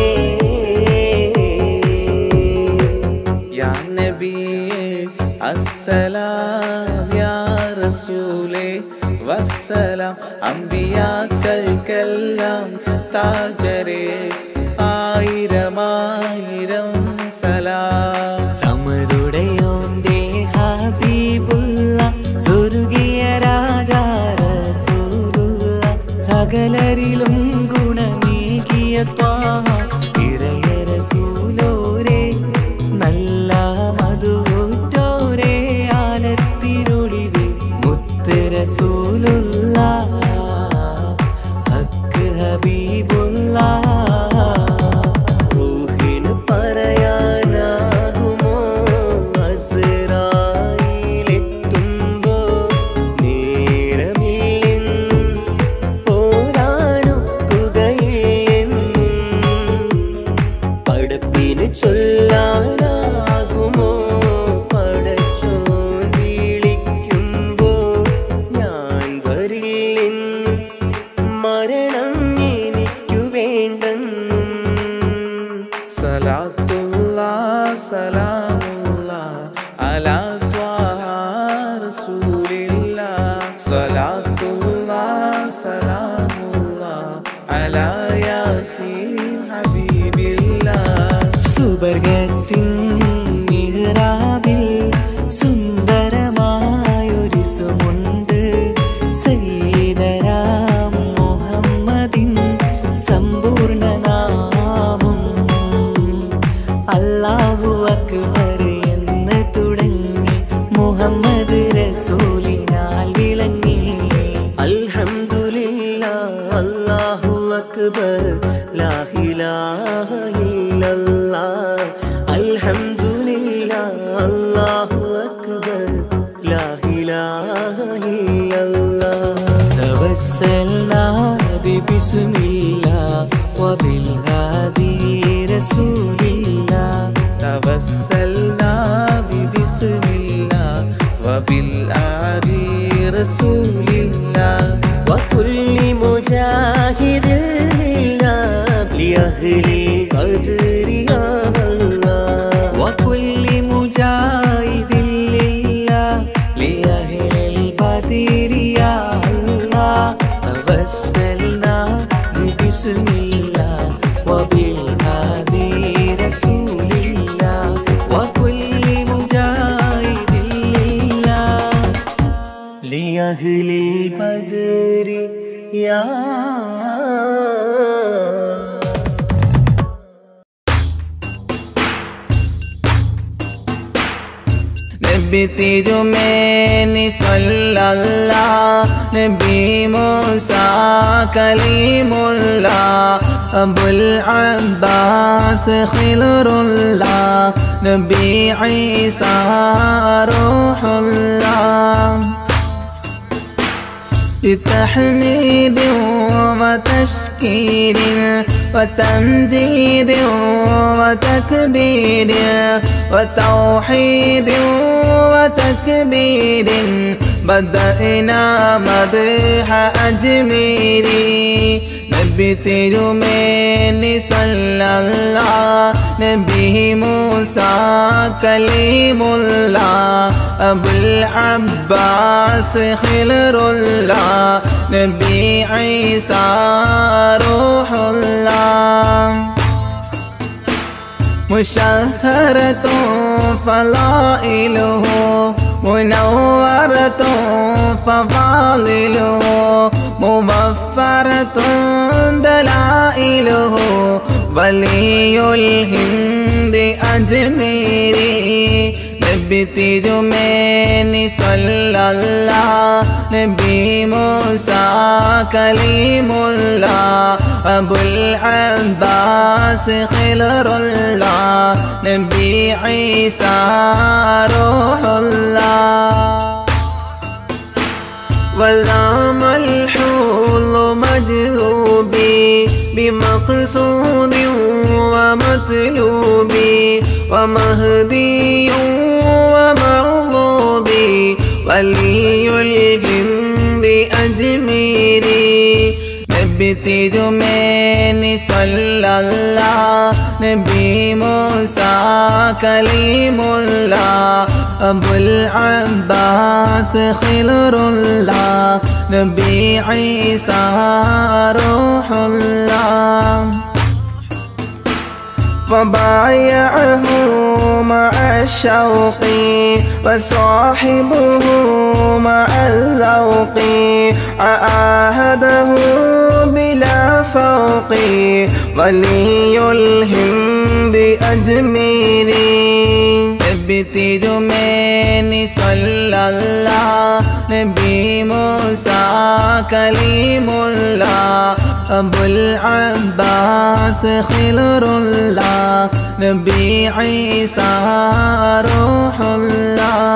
Speaker 2: യാ നബിയേ അസ്സലാം യാ റസൂലേ വസ്സലാം അമ്പിയാക്കൾക്കെല്ലാം താജരേ ആയിരമായിരം സലാം
Speaker 1: സമരുടയോന്റെ ഹബീബുള്ള സ്വർഗീയ രാജാ റസൂലുള്ള സകലരിലും ഗുണമേകിയ ത്വാഹ ഇറയ റസൂലോരേ നല്ല മധുറ്റോരേ ആലത്തിനൊളിവേ മുത്ത് റസൂലുള്ള ഹക്ക് ഹബീബുള്ള റൂഹിന് പറയാനാകുമോ അസ്രായിലെത്തുമ്പോ നേരമില്ലെന്നും പോരാനൊക്കുകയില്ലെന്നും പടപ്പിന് ചൊല്ലാനാകുമോ പടച്ചോൻ വിളിക്കുമ്പോൾ ഞാൻ വരില്ലെന്ന് മരണം എനിക്കു വേണ്ടെന്നും
Speaker 2: സലാത്തുള്ള സലാമുള്ള അലാ ത്വാഹ റസൂലില്ല സലാത്തുള്ള സലാമുള്ള അലാ യാസീൻ ഹബീബില്ല
Speaker 1: സുബർഗത്തിൻ മിഹ്റാബിൽ സുന്ദരമായൊരു സുമുണ്ട് സയ്യിദരാം മുഹമ്മദിൻ സമ്പൂർണ്ണ നാമം അല്ലാഹു അക്ബർ എന്ന് തുടങ്ങി മുഹമ്മദ് റസൂലിനാൽ വിളങ്ങി അൽഹംദുലില്ലാ അല്ലാഹു അക്ബർ ലാ ഇലാഹ ഇല്ലല്ലാഹ് അൽഹംദുലില്ലാ അല്ലാഹു അക്ബർ ലാ ഇലാഹ ഇല്ലല്ലാഹ് توسلنا ببسم الله وبالهادي رسول الله
Speaker 2: توسلنا ببسم الله وبالآدي رسول الله
Speaker 1: وكل مجاهد لله لأهل القدر يا الله وكل مجاهد لله لأهل البدر يا الله توسلنا ببسم الله وبالهادي رسول الله وكل مجاهد لله لأهل البدر يا
Speaker 2: നബി തിരുമേനി സല്ലല്ല നബി മൂസ കലീമുല്ല അബുൽ അബ്ബാസ് ഖിലറുല്ല നബി ഈസ റൂഹുല്ല بتحميد وتشكير وتمجيد وتكبير وتوحيد وتكبير بدأنا مدح أجميري നബി തിരുമേനി സല്ലല്ല നബി മൂസ കലീമുല്ല അബുൽ അബ്ബാസ് ഖിലറുല്ല നബി ഈസ റൂഹുല്ല مشهرة فضائله منورة فضائله مبفرة دلائله ولي الهند أجميري نبي നബി തിരുമേനി സല്ലല്ല നബി മൂസ കലീമുല്ല അബുൽ അബ്ബാസ് ഖിലറുല്ല നബി ഈസ റൂഹുല്ല والرام الحول مجذوبي بمقصود ومطلوبي ومهدي ومرغوبي ولي الهند أجميري നബി തിരുമേനി സല്ലല്ല നബി മൂസ കലീമുല്ല അബുൽ അബ്ബാസ് ഖിലറുല്ല നബി ഈസ റൂഹുല്ല فبايعه مع الشوق وصاحبه مع الذوق عاهده بلا فوق ولي الهند أجميري നബി തിരുമേനി സല്ലല്ല നബി മൂസ കലീമുല്ല അബുൽ അബ്ബാസ് ഖിലറുല്ല നബി ഈസ റൂഹുല്ല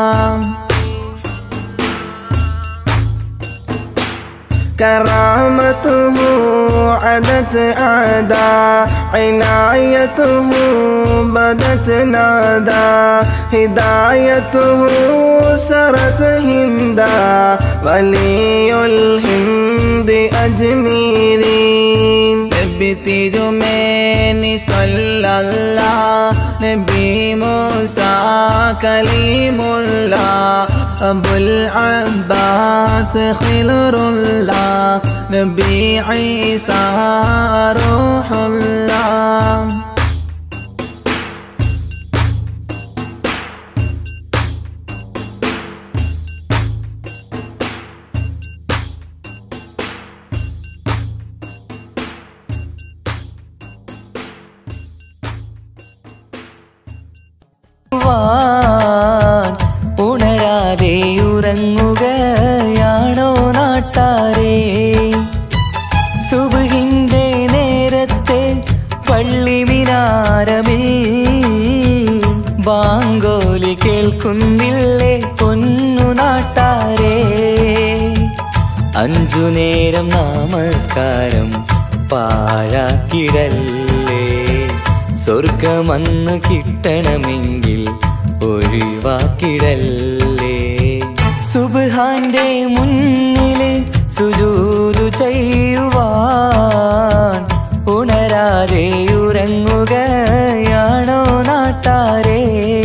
Speaker 2: كرامته عدت أعداء عنايته بدت نادى هدايته سرت هندا ولي الهند أجميرين നബി തിരുമേനി സല്ലല്ല നബി മൂസ കലീമുല്ല അബുൽ അബ്ബാസ് ഖിലറുല്ല നബി ഈസ റൂഹുല്ല
Speaker 1: വാൻ ഉണരാതെ ഉറങ്ങുകയാണോ നാട്ടാരേ സുബഹിന്റെ നേരത്തെ പള്ളി മിനാരമിൽ ബാങ്കോലി കേൾക്കുന്നില്ലേ പൊന്നു നാട്ടാരേ അഞ്ചു നേരം നമസ്കാരം പാഴാക്കിടല്ലേ സ്വർഗമന്ന് കിട്ടണമെങ്കിൽ ഒഴിവാക്കിടല്ലേ സുബ്ഹാന്റെ മുന്നില് സുജൂതു ചെയ്യുവാൻ ഉണരാതെ ഉറങ്ങുകയാണോ നാട്ടാരേ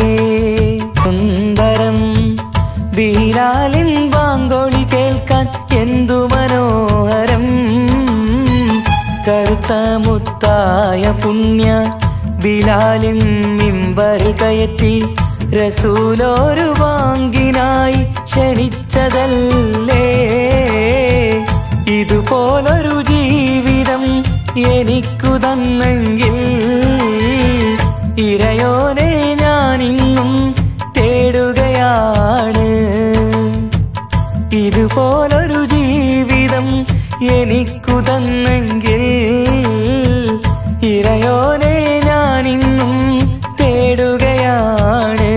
Speaker 1: സുന്ദരം ബീലാലിൻ ബാങ്കോളി കേൾക്കാൻ എന്തു മനോഹരം കറുത്ത മുത്തായ പുണ്യ ബിലാലിൻ മിമ്പർ കയറ്റി റസൂലോരു വാങ്കിനായി ക്ഷണിച്ചതല്ലേ ഇതുപോലൊരു ജീവിതം എനിക്കു തന്നെങ്കിൽ ഇരയോനെ ഞാനിന്നും തേടുകയാണ് ഇതുപോലൊരു ജീവിതം എനിക്കു തന്നെങ്കിൽ ഇറയോനെ ഞാനിന്നും തേടുകയാണ്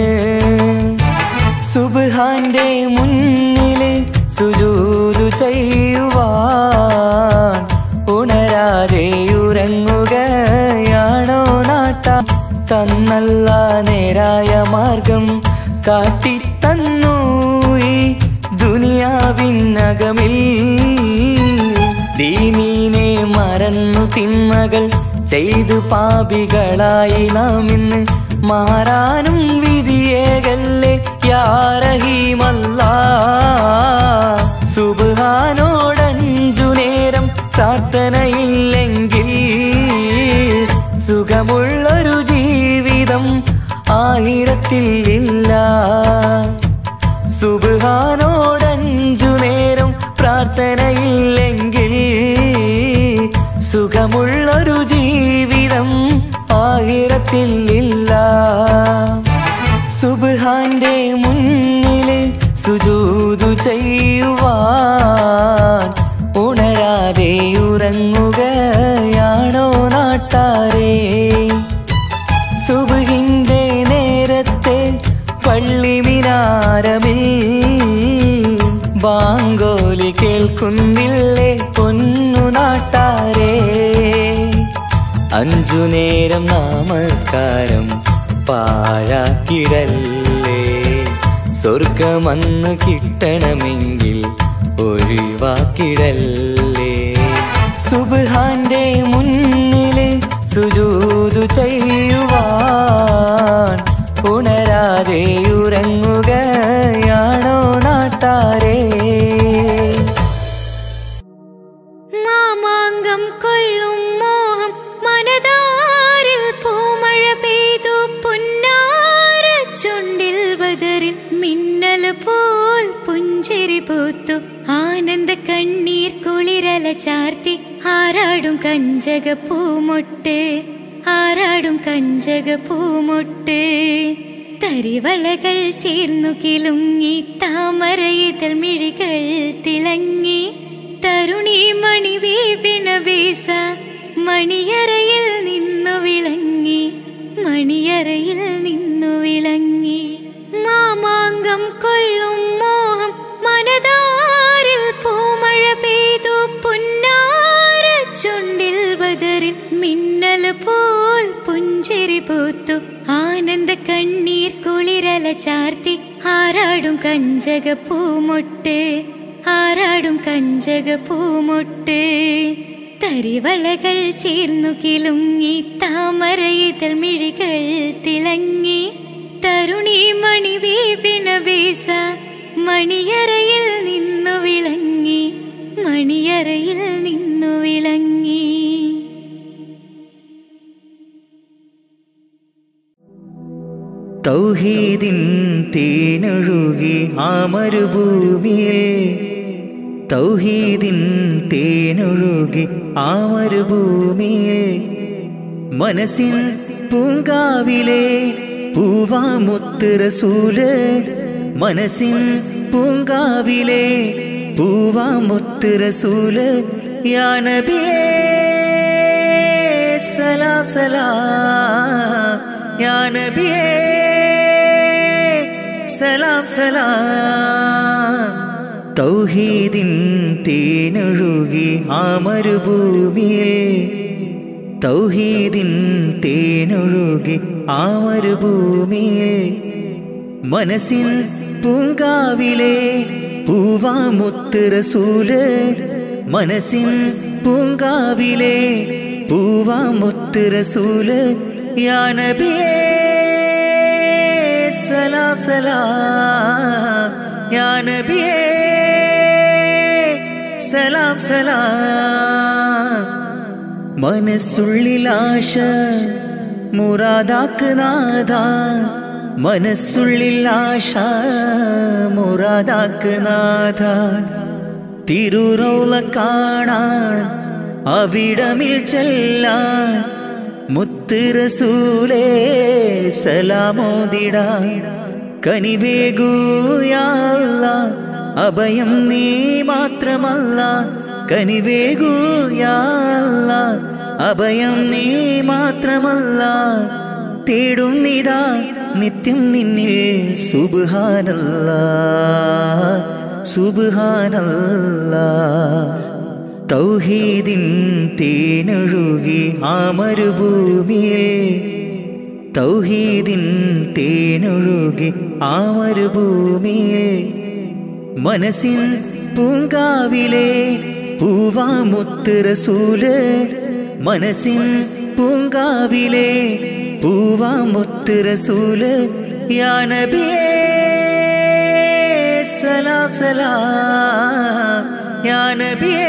Speaker 1: സുബ്ഹാന്റെ മുന്നില് സുജൂതു ചെയ്യുവാൻ ഉണരാതെ ഉറങ്ങുകയാണോ നാട്ട തന്നല്ല നേരായ മാർഗം കാട്ടിത്തന്നു ഈ ദുനിയാവിനകമിൽ ദീനീനെ മറന്നു തിന്മകൾ ചെയ്തു പാപികളായി നാം ഇന്ന് മാറാനും വിധിയേകല്ലേ യാറഹീമല്ല സുബാനോടഞ്ചു നേരം പ്രാർത്ഥനയില്ലെങ്കിൽ സുഖമുള്ളൊരു ജീവിതം ആയിരത്തിൽ ഇല്ല സുബാനോടഞ്ചു നേരം പ്രാർത്ഥനയില്ലെങ്കിൽ സുഖമുള്ളൊരു ജീവിതം ആയിരത്തിൽ ഇല്ല സുബ്ഹാന്റെ ചെയ്യുവാൻ ഉണരാതെ ഉറങ്ങുകയാണോ നാട്ടാരേ സുബഹിന്റെ നേരത്തെ പള്ളി മിനാരമേ ബാങ്കോലി കേൾക്കുന്നില്ലേ പൊന്നു നാട്ടാരേ അഞ്ചു നേരം നമസ്കാരം പാഴാക്കിടല്ലേ സ്വർഗമന്ന് കിട്ടണമെങ്കിൽ ഒഴിവാക്കിടല്ലേ സുബ്ഹാന്റെ മുന്നില് സുജൂതു ചെയ്യുവാൻ ഉണരാതെ ഉറങ്ങുകയാണോ നാട്ടാരേ
Speaker 3: മാമാങ്കം കൊള്ളും മോഹം മനതാരിൽ പൂമഴ പെയ്തു പുന്നാര ചുണ്ടിൽ ബദറിൽ മിന്നൽ പോൽ പുഞ്ചിരി പൂത്തു ആനന്ദ കണ്ണീർ കുളിരല ചാർത്തി ആരാടും കഞ്ചക പൂമൊട്ട് ആരാടും കഞ്ചക പൂമൊട്ട് തരിവളകൾ ചേർന്നു കിലുങ്ങി താമരയിതൾ മിഴികൾ തിളങ്ങി തരുണി മണി വീപിന വീസ മണിയറയിൽ നിന്നു വിളങ്ങി മണിയറയിൽ നിന്നു വിളങ്ങി മാമാങ്കം കൊള്ളും മോഹം മനതാരിൽ പൂമഴ പെയ്തു പുന്നാര ചുണ്ടിൽ ബദറിൽ മിന്നൽ പോൽ പുഞ്ചിരി പൂത്തു ആനന്ദ കണ്ണീർ കുളിരല ചാർത്തി ആരാടും കഞ്ചക പൂമൊട്ട് ആരാടും കഞ്ചക പൂമൊട്ട് തരിവളകൾ ചേർന്നു കിലുങ്ങി താമരയിതൾ മിഴികൾ തിളങ്ങി തരുണി മണി വീപിന വീസ മണിയറയിൽ നിന്നു വിളങ്ങി മണിയറയിൽ നിന്നു വിളങ്ങി
Speaker 1: തൗഹീദിൻ തേനൊഴുകി ആ മരുഭൂമിയിൽ തൗഹീദിൻ തേനൊഴുകി ആ മരുഭൂമിയിൽ മനസ്സിൻ പൂങ്കാവിലെ പൂവാമുത്ത് റസൂല് മനസ്സിൻ പൂങ്കാവിലെ പൂവാമുത്ത് റസൂല് യാ നബിയേ സലാം സലാം യാ നബിയേ സലാം സലാം തൗഹീദിൻ തേനൊഴുകി ആ മരുഭൂമിയിൽ തൗഹീദിൻ തേനൊഴുകി ആ മരുഭൂമിയിൽ മനസ്സിൻ പൂങ്കാവിലെ പൂവാമുത്ത് റസൂല് മനസ്സിൻ പൂങ്കാവിലെ പൂവാമുത്ത് റസൂല് യാ നബിയേ സലാം സലാം യാ നബിയേ സലാം സലാം മനസ്സുള്ളിൽ ആശ മുറാദാക്ക് നാഥ മനസ്സുള്ളിൽ ആശ മുറാദാക്ക് നാഥ തിരുറോള കാണാൻ അവിടമിൽ ചെല്ലാൻ മുത്ത് റസൂലേ സലാമോദിട കനിവേഗൂയാല്ല അഭയം നീ മാത്രമല്ല കനിവേഗൂയാല്ല അഭയം നീ മാത്രമല്ല തേടുന്നിതാ നിത്യം നിന്നിൽ സുബാനല്ല സുബാനല്ല തൗഹീദിൻ തേനൊഴുകി ആ മരുഭൂമിയിൽ തൗഹീദിൻ തേനൊഴുകി ആ മരുഭൂമിയിൽ മനസ്സിൻ പൂങ്കാവിലെ പൂവാമുത്ത് റസൂല് മനസ്സിൻ പൂങ്കാവിലെ പൂവാമുത്ത് റസൂല് യാ നബിയേ സലാം സലാം യാ നബിയേ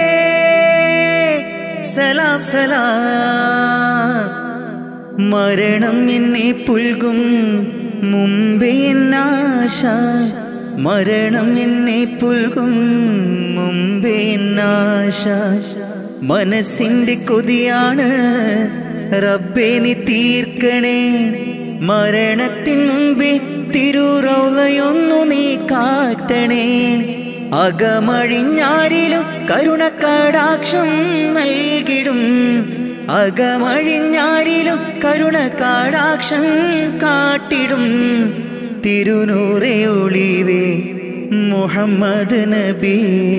Speaker 1: സലാം സലാം മരണം എന്നെ പുൽകും മുമ്പേ എന്നാശ മരണം എന്നെ പുൽകും മുമ്പേ എന്നാശ മനസ്സിന്റെ കൊതിയാണ് റബ്ബേ നീ തീർക്കണേ മരണത്തിൻ മുമ്പേ തിരുറൗലയൊന്നു നീ കാട്ടണേ അകമഴിഞ്ഞാരിലും കരുണക്കടാക്ഷം നൽകിടും അകമഴിഞ്ഞാരിലും കരുണക്കടാക്ഷം കാട്ടിടും തിരുനൂറെ ഒളിവേ മുഹമ്മദ് നബി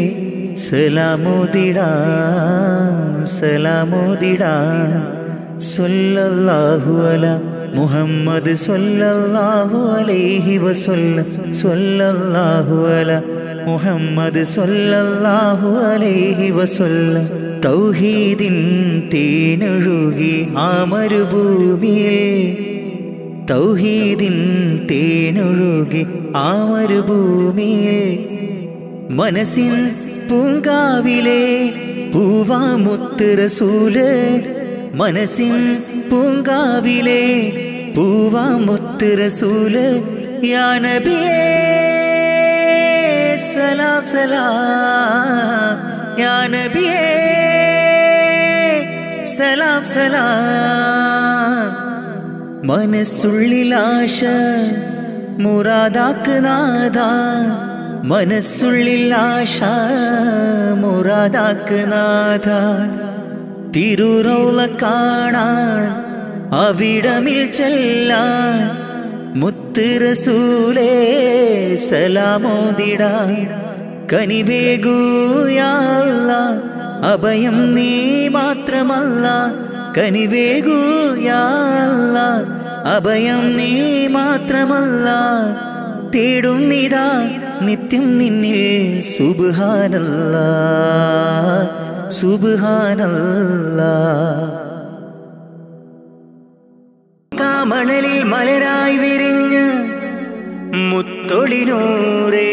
Speaker 1: സലാമോദിടാം സലാമോദിടാം സ്വല്ലല്ലാഹു അല മുഹമ്മദ് സ്വല്ലല്ലാഹു അലൈഹി വസല്ലം സ്വല്ലല്ലാഹു അല മുഹമ്മദ് സ്വല്ലല്ലാഹു അലൈഹി വസല്ലം തൗഹീദിൻ തേനൊഴുകി ആ മരുഭൂമിയിൽ തൗഹീദിൻ തേനൊഴുകി ആ മരുഭൂമിയിൽ മനസ്സിൻ പൂങ്കാവിലെ പൂവാമുത്ത് റസൂല് മനസ്സിൻ പൂങ്കാവിലെ പൂവാമുത്ത് റസൂല് യാ നബിയേ സലാം സലാം യാ നബിയേ സലാം സലാം മനസ്സുള്ളിലാശ മുറാദാക്ക് നാഥ മനസ്സുള്ളിലാശ മുറാദാക്ക് നാഥ തിരുറൗല കാണാൻ അവിടമിൽ ചെല്ലാൻ മുത്ത് റസൂലേ സലാമോദിടാൻ കനിവേഗൂയാല്ല അഭയം നീ മാത്രമല്ല കനിവേഗൂയാല്ല അഭയം നീ മാത്രമല്ല തേടും നിതാ നിത്യം നിന്നിൽ സുബാനല്ല സുബാനല്ല കാമണലിൽ മലരായി വിരിഞ്ഞ് മുത്തൊളിനൂറേ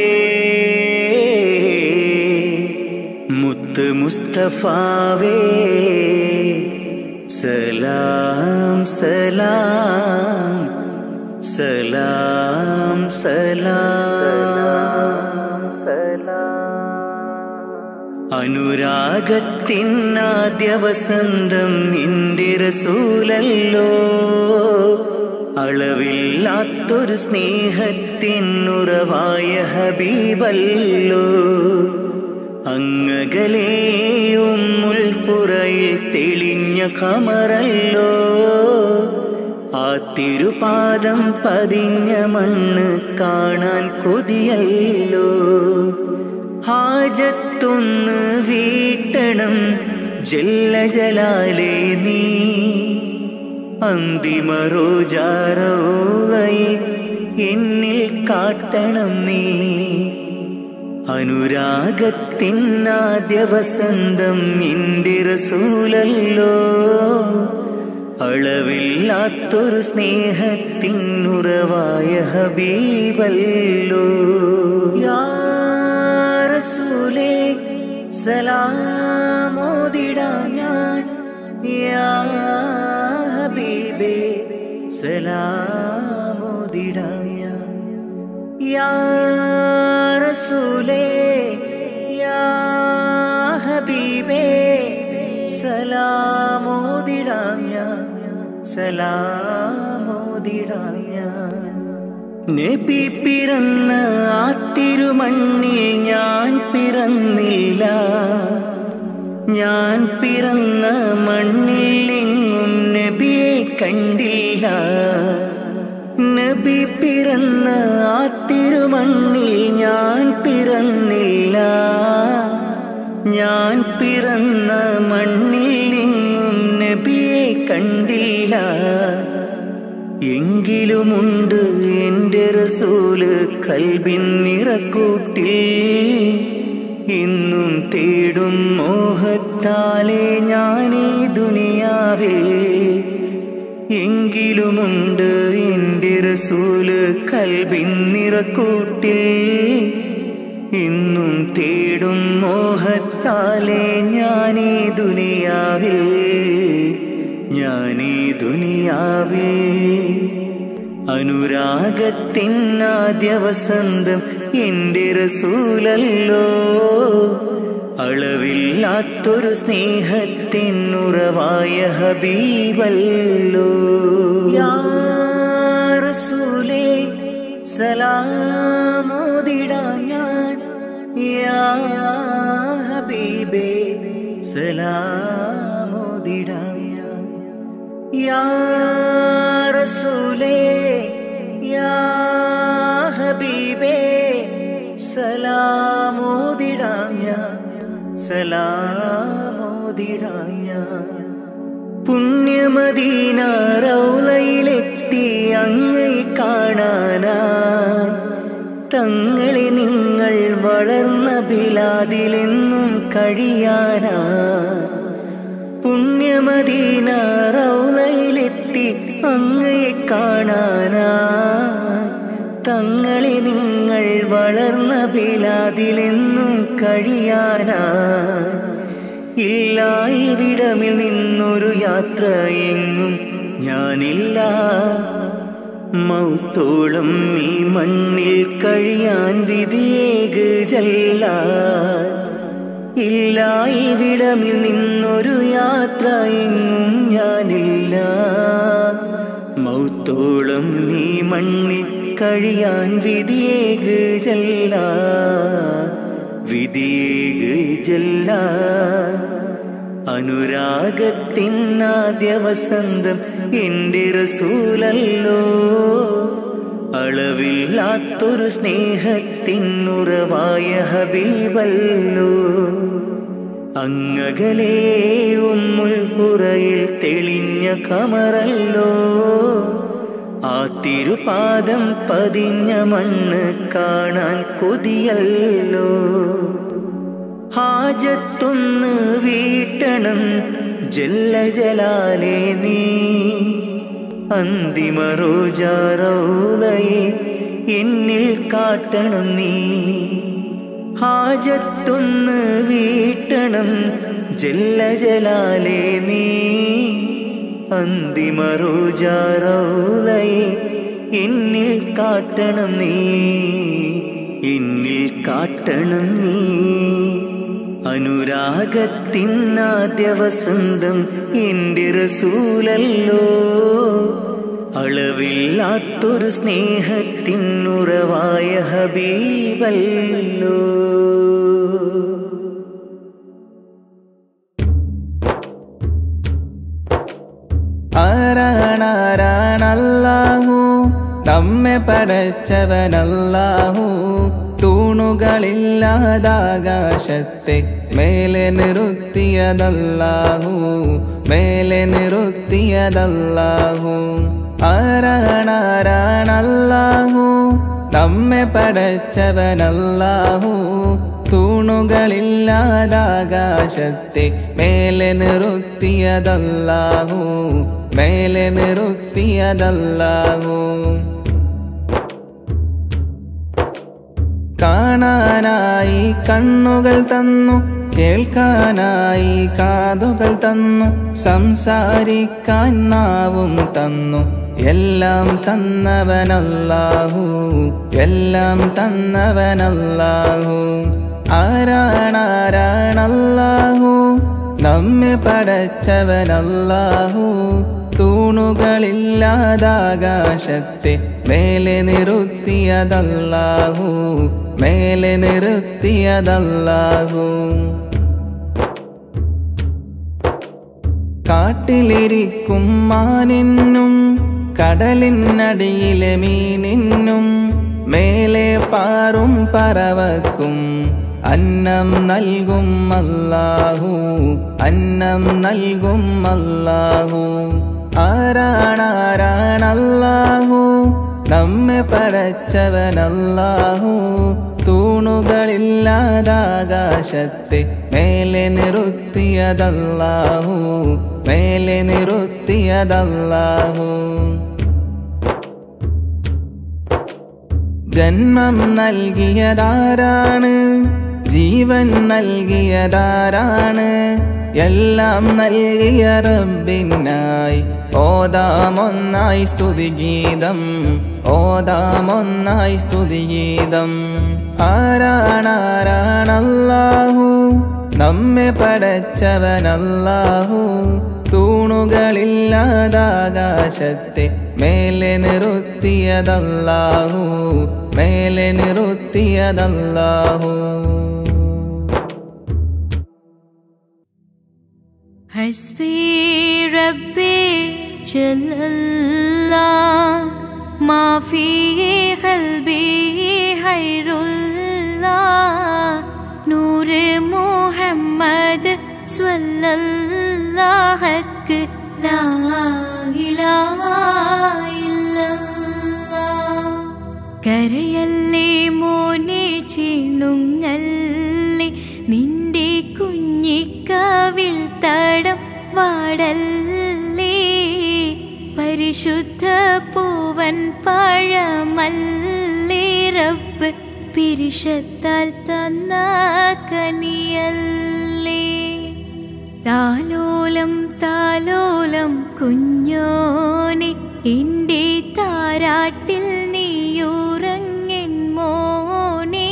Speaker 1: മുത്ത് മുസ്തഫാവേ സലാം സലാം സലാം സലാം അനുരാഗത്തിനാദ്യ വസന്തം നിന്റെ റസൂലല്ലോ അളവില്ലാത്തൊരു സ്നേഹത്തിനുറവായ ഹബീബല്ലോ അങ്ങകലെയും മുൾപ്പുറയിൽ തെളിഞ്ഞ കമറല്ലോ ആ തിരുപാദം പതിഞ്ഞ മണ്ണ് കാണാൻ കൊതിയല്ലോ ഹാജത്തൊന്ന് വീട്ടണം ജല്ല ജലാലേ നീ അന്തിമ റോജാറോളയെ എന്നിൽ കാട്ടണം നീ അനുരാഗത്തിനാദ്യ വസന്തം നിന്റെ റസൂലല്ലോ അളവില്ലാത്തൊരു സ്നേഹത്തിനുറവായ ഹബീബല്ലോ യാ റസൂലേ സലാമോദിടാം ഞാൻ യാ ഹബീബേ സലാമോദിടാം ഞാൻ യാ റസൂലേ യാ ഹബീബേ സലാമോദിടാം ഞാൻ സലാമോദിടാം ഞാൻ നബി പിറന്ന ആ തിരുമണ്ണിൽ ഞാൻ പിറന്നില്ല ഞാൻ പിറന്ന മണ്ണിൽ എങ്ങും നബിയെ കണ്ടില്ല നബി പിറന്ന ആ തിരുമണ്ണിൽ ഞാൻ പിറന്നില്ല ഞാൻ പിറന്ന മണ്ണിൽ എങ്ങും നബിയെ കണ്ടില്ല എങ്കിലുമുണ്ട് എൻ്റെ റസൂല് കൽബിൻ നിറക്കൂട്ടിൽ ഇന്നും തേടും മോഹത്താലെ ഞാനീ ദുനിയാവിൽ എങ്കിലുമുണ്ട് എൻ്റെ റസൂല് കൽബിൻ നിറക്കൂട്ടിൽ ഇന്നും തേടും മോഹത്താലെ ഞാനീ ദുനിയാവിൽ ഞാനീ ദുനിയാവിൽ അനുരാഗത്തിനാദ്യ വസന്തം എൻ്റെ റസൂലല്ലോ അളവില്ലാത്തൊരു സ്നേഹത്തിനുറവായ ഹബീബല്ലോ യാ റസൂലേ സലാമോദിടാം ഞാൻ യാ ഹബീബേ സലാമോദിടാം ഞാൻ യാ റസൂലേ യാ ഹബീബേ സലാമോദിടാം ഞാൻ സലാമോദിടാം ഞാൻ പുണ്യമദീന റൗലയിലെത്തി അങ്ങൈ കാണാനാ തങ്ങളെ നിങ്ങൾ വളർന്ന ബിലാദിലെന്നും കഴിയാനാ പുണ്യമദീന റൗലയിലെത്തി അങ്ങയെ കാണാനാ തങ്ങളെ നിങ്ങൾ വളർന്ന ബിലാദിലെന്നും കഴിയാനാ ഇല്ല ഇവിടമിൽ നിന്നൊരു യാത്ര എങ്ങും ഞാനില്ല മൗത്തോളം ഈ മണ്ണിൽ കഴിയാൻ വിധിയേക് ചെല്ല ഇല്ല ഇവിടമിൽ നിന്നൊരു യാത്ര എങ്ങും ഞാനില്ല മൗത്തോളം നീ മണ്ണിൽ കഴിയാൻ വിധിയേക് ചെല്ല വിധിയേക് ചെല്ല അനുരാഗത്തിനാദ്യ വസന്തം എൻ്റെ റസൂലല്ലോ അളവില്ലാത്തൊരു സ്നേഹത്തിനുറവായ ഹബീബല്ലോ അങ്ങകലേ ഉമ്മുൽ പുറയിൽ തെളിഞ്ഞ കമറല്ലോ ആ തിരുപാദം പതിഞ്ഞ മണ്ണ് കാണാൻ കൊതിയല്ലോ ഹാജത്തൊന്ന് വീട്ടണം ജല്ല ജലാലേ നീ അന്തിമ റോജാറോലയെ എന്നിൽ കാട്ടണം നീ ഹാജത്തൊന്ന് വീട്ടണം ജല്ല ജലാലേ നീ അന്തിമ റോജാറോലയെ എന്നിൽ കാട്ടണം നീ എന്നിൽ കാട്ടണം നീ അനുരാഗത്തിനാദ്യ വസന്തം എൻ്റെ റസൂലല്ലോ അളവില്ലാത്തൊരു സ്നേഹത്തിനുറവായ ഹബീബല്ലോ
Speaker 2: ആരാണാരാണല്ലാഹു നമ്മെ പടച്ചവനല്ലാഹു തൂണുകളില്ലാതാകാശത്തെ മേലെ നിർത്തിയതല്ലാഹു മേലെ നിർത്തിയതല്ലാഹു ആരാണാരാണല്ലാഹു നമ്മെ പടച്ചവനല്ലാഹു തൂണുകളില്ലാതാകാശത്തെ മേലെ നിർത്തിയതല്ലാഹു മേലെ നിർത്തിയതല്ലാഹു കാണാനായി കണ്ണുകൾ തന്നു കേൾക്കാനായി കാതുകൾ തന്നു സംസാരിക്കാൻ നാവും തന്നു എല്ലാം തന്നവനല്ലാഹു എല്ലാം തന്നവനല്ലാഹു ആരാണാരാണല്ലാഹു നമ്മെ പടച്ചവനല്ലാഹു തൂണുകളില്ലാതാകാശത്തെ മേലെ നിർത്തിയതല്ലാഹു മേലെ നിർത്തിയതല്ലാഹു കാട്ടിലിരിക്കും മാനിന്നും കടലിനടിയിലെ മീനിന്നും മേലെ പാറും പറവക്കും അന്നം നൽകും അല്ലാഹു അന്നം നൽകും അല്ലാഹു ആരാണാരാണല്ലാഹു നമ്മെ പടച്ചവനല്ലാഹു തൂണുകളില്ലാതാകാശത്തെ മേലെ നിർത്തിയതല്ലാഹു മേലെ നിർത്തിയതല്ലാഹു ജന്മം നൽകിയതാരാണ് ജീവൻ നൽകിയതാരാണ് എല്ലാം നൽകിയ റബ്ബിനായി ഓതാമൊന്നായി സ്തുതിഗീതം ഓതാമൊന്നായി സ്തുതിഗീതം ആരാണാരാണല്ലാഹു നമ്മെ പടച്ചവനല്ലാഹു തൂണുകളില്ലാതാകാശത്തെ മേലെ നിറുത്തിയതല്ലാഹു മേലെ നിറുത്തിയതല്ലാഹു
Speaker 3: حسبي ربي جل الله ما في قلبي غير الله نور محمد صلى الله حق لا إله إلا الله കരയല്ലേ മോനെ ചിണുങ്ങല്ലേ നിന്റെ കുഞ്ഞിക്കാവിൽ തടം വാടല്ലേ പരിശുദ്ധ പൂവൻ പഴമല്ലേ റബ്ബ് പിരിശത്താൽ തന്ന കനിയല്ലേ താലോലം താലോലം കുഞ്ഞോനെ എന്റെ താരാട്ടിൽ നീയുറങ്ങൻ മോനെ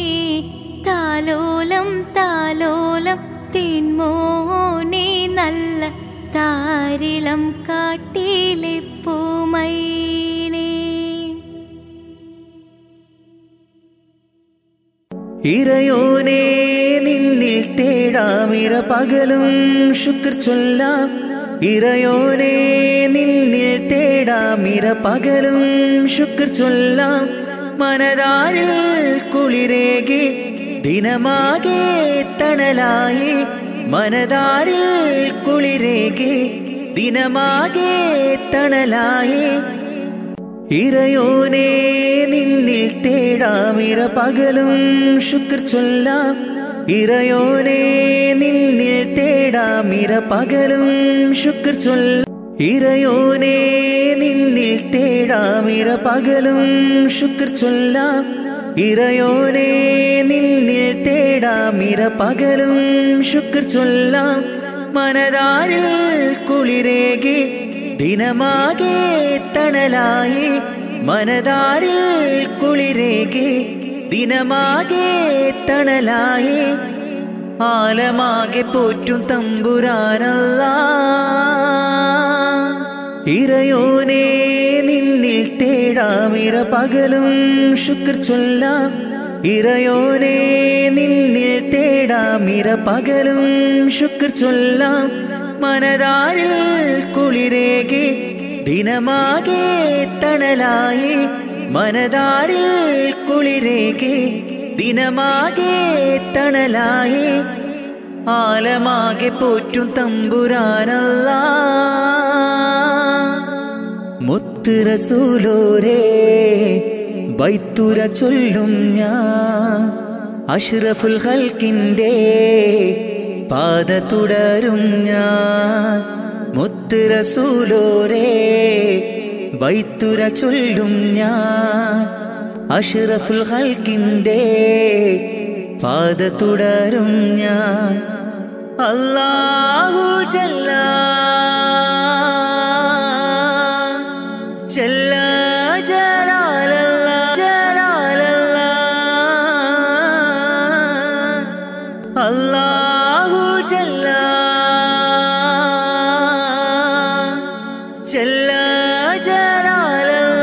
Speaker 3: താലോലം താലോലം തേൻമോനെ നല്ല താരിളം കാട്ടിലെ പൂമൈനേ
Speaker 1: ഇറയോനെ നിന്നിൽ തേടാമിര പകലും ശുക്ർ ചൊല്ലാം ഇറയോനെ നിന്നിൽ തേടാമിര പകലും ശുക്ർ ചൊല്ലാം മനതാരിൽ കുളിരേകി ദിനമാകെ തണലായി മനതാരിൽ കുളിരേകി ദിനമാകെ തണലായി ഇറയോനെ നിന്നിൽ തേടാമിര പകലും ശുക്ർ ചൊല്ലാം ഇറയോനെ നിന്നിൽ തേടാമിര പകലും ശുക്ർ ചൊല്ല ഇറയോനെ നിന്നിൽ തേടാമിര പകലും ശുക്ർ ചൊല്ലാം ഇറയോനെ നിന്നിൽ തേടാമിര പകലും ശുക്ർ ചൊല്ലാം മനതാരിൽ കുളിരേകി ദിനമാകെ തണലായി മനതാരിൽ കുളിരേകി ദിനമാകെ തണലായി ആലമാകെ പോറ്റും തമ്പുരാനല്ല ഇറയോനെ നിന്നിൽ തേടാമിര പകലും ശുക്ർ ചൊല്ലാം ഇറയോനെ നിന്നിൽ തേടാമിര പകലും ശുക്ർ ചൊല്ലാം മനതാരിൽ കുളിരേകി ദിനമാകെ തണലായി മനതാരിൽ കുളിരേകി ദിനമാകെ തണലായി ആലമാകെ പോറ്റും തമ്പുരാനല്ല മുത്ത് റസൂലോരേ ബൈത്തുര ചൊല്ലും ഞാൻ അഷ്റഫുൽ ഹൽക്കിൻ്റെ പാത തുടരും ഞാൻ മുത്ത് റസൂലോരേ ബൈത്തുര ചൊല്ലും ഞാൻ അഷ്റഫുൽ ഹൽക്കിൻ്റെ പാത തുടരും ഞാൻ അല്ലാഹു ജല്ല ജല്ല ജലാലല്ല ജലാലല്ല അല്ലാഹു ജല്ല ജല്ല ജലാലല്ല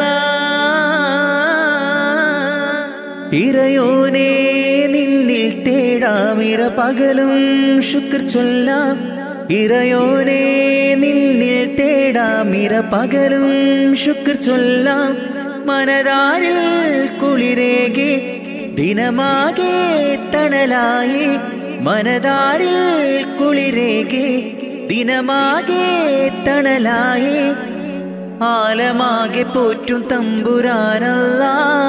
Speaker 1: ഇറയോനെ നിന്നിൽ തേടാമിര പകലും ശുക്ർ ചൊല്ലാം ഇറയോനെ നിന്നിൽ തേടാമിര പകലും ശുക്ർ ചൊല്ലാം മനതാരിൽ കുളിരേകി ദിനമാകെ തണലായി മനതാരിൽ കുളിരേകി ദിനമാകെ തണലായി ആലമാകെ പോറ്റും തമ്പുരാനല്ല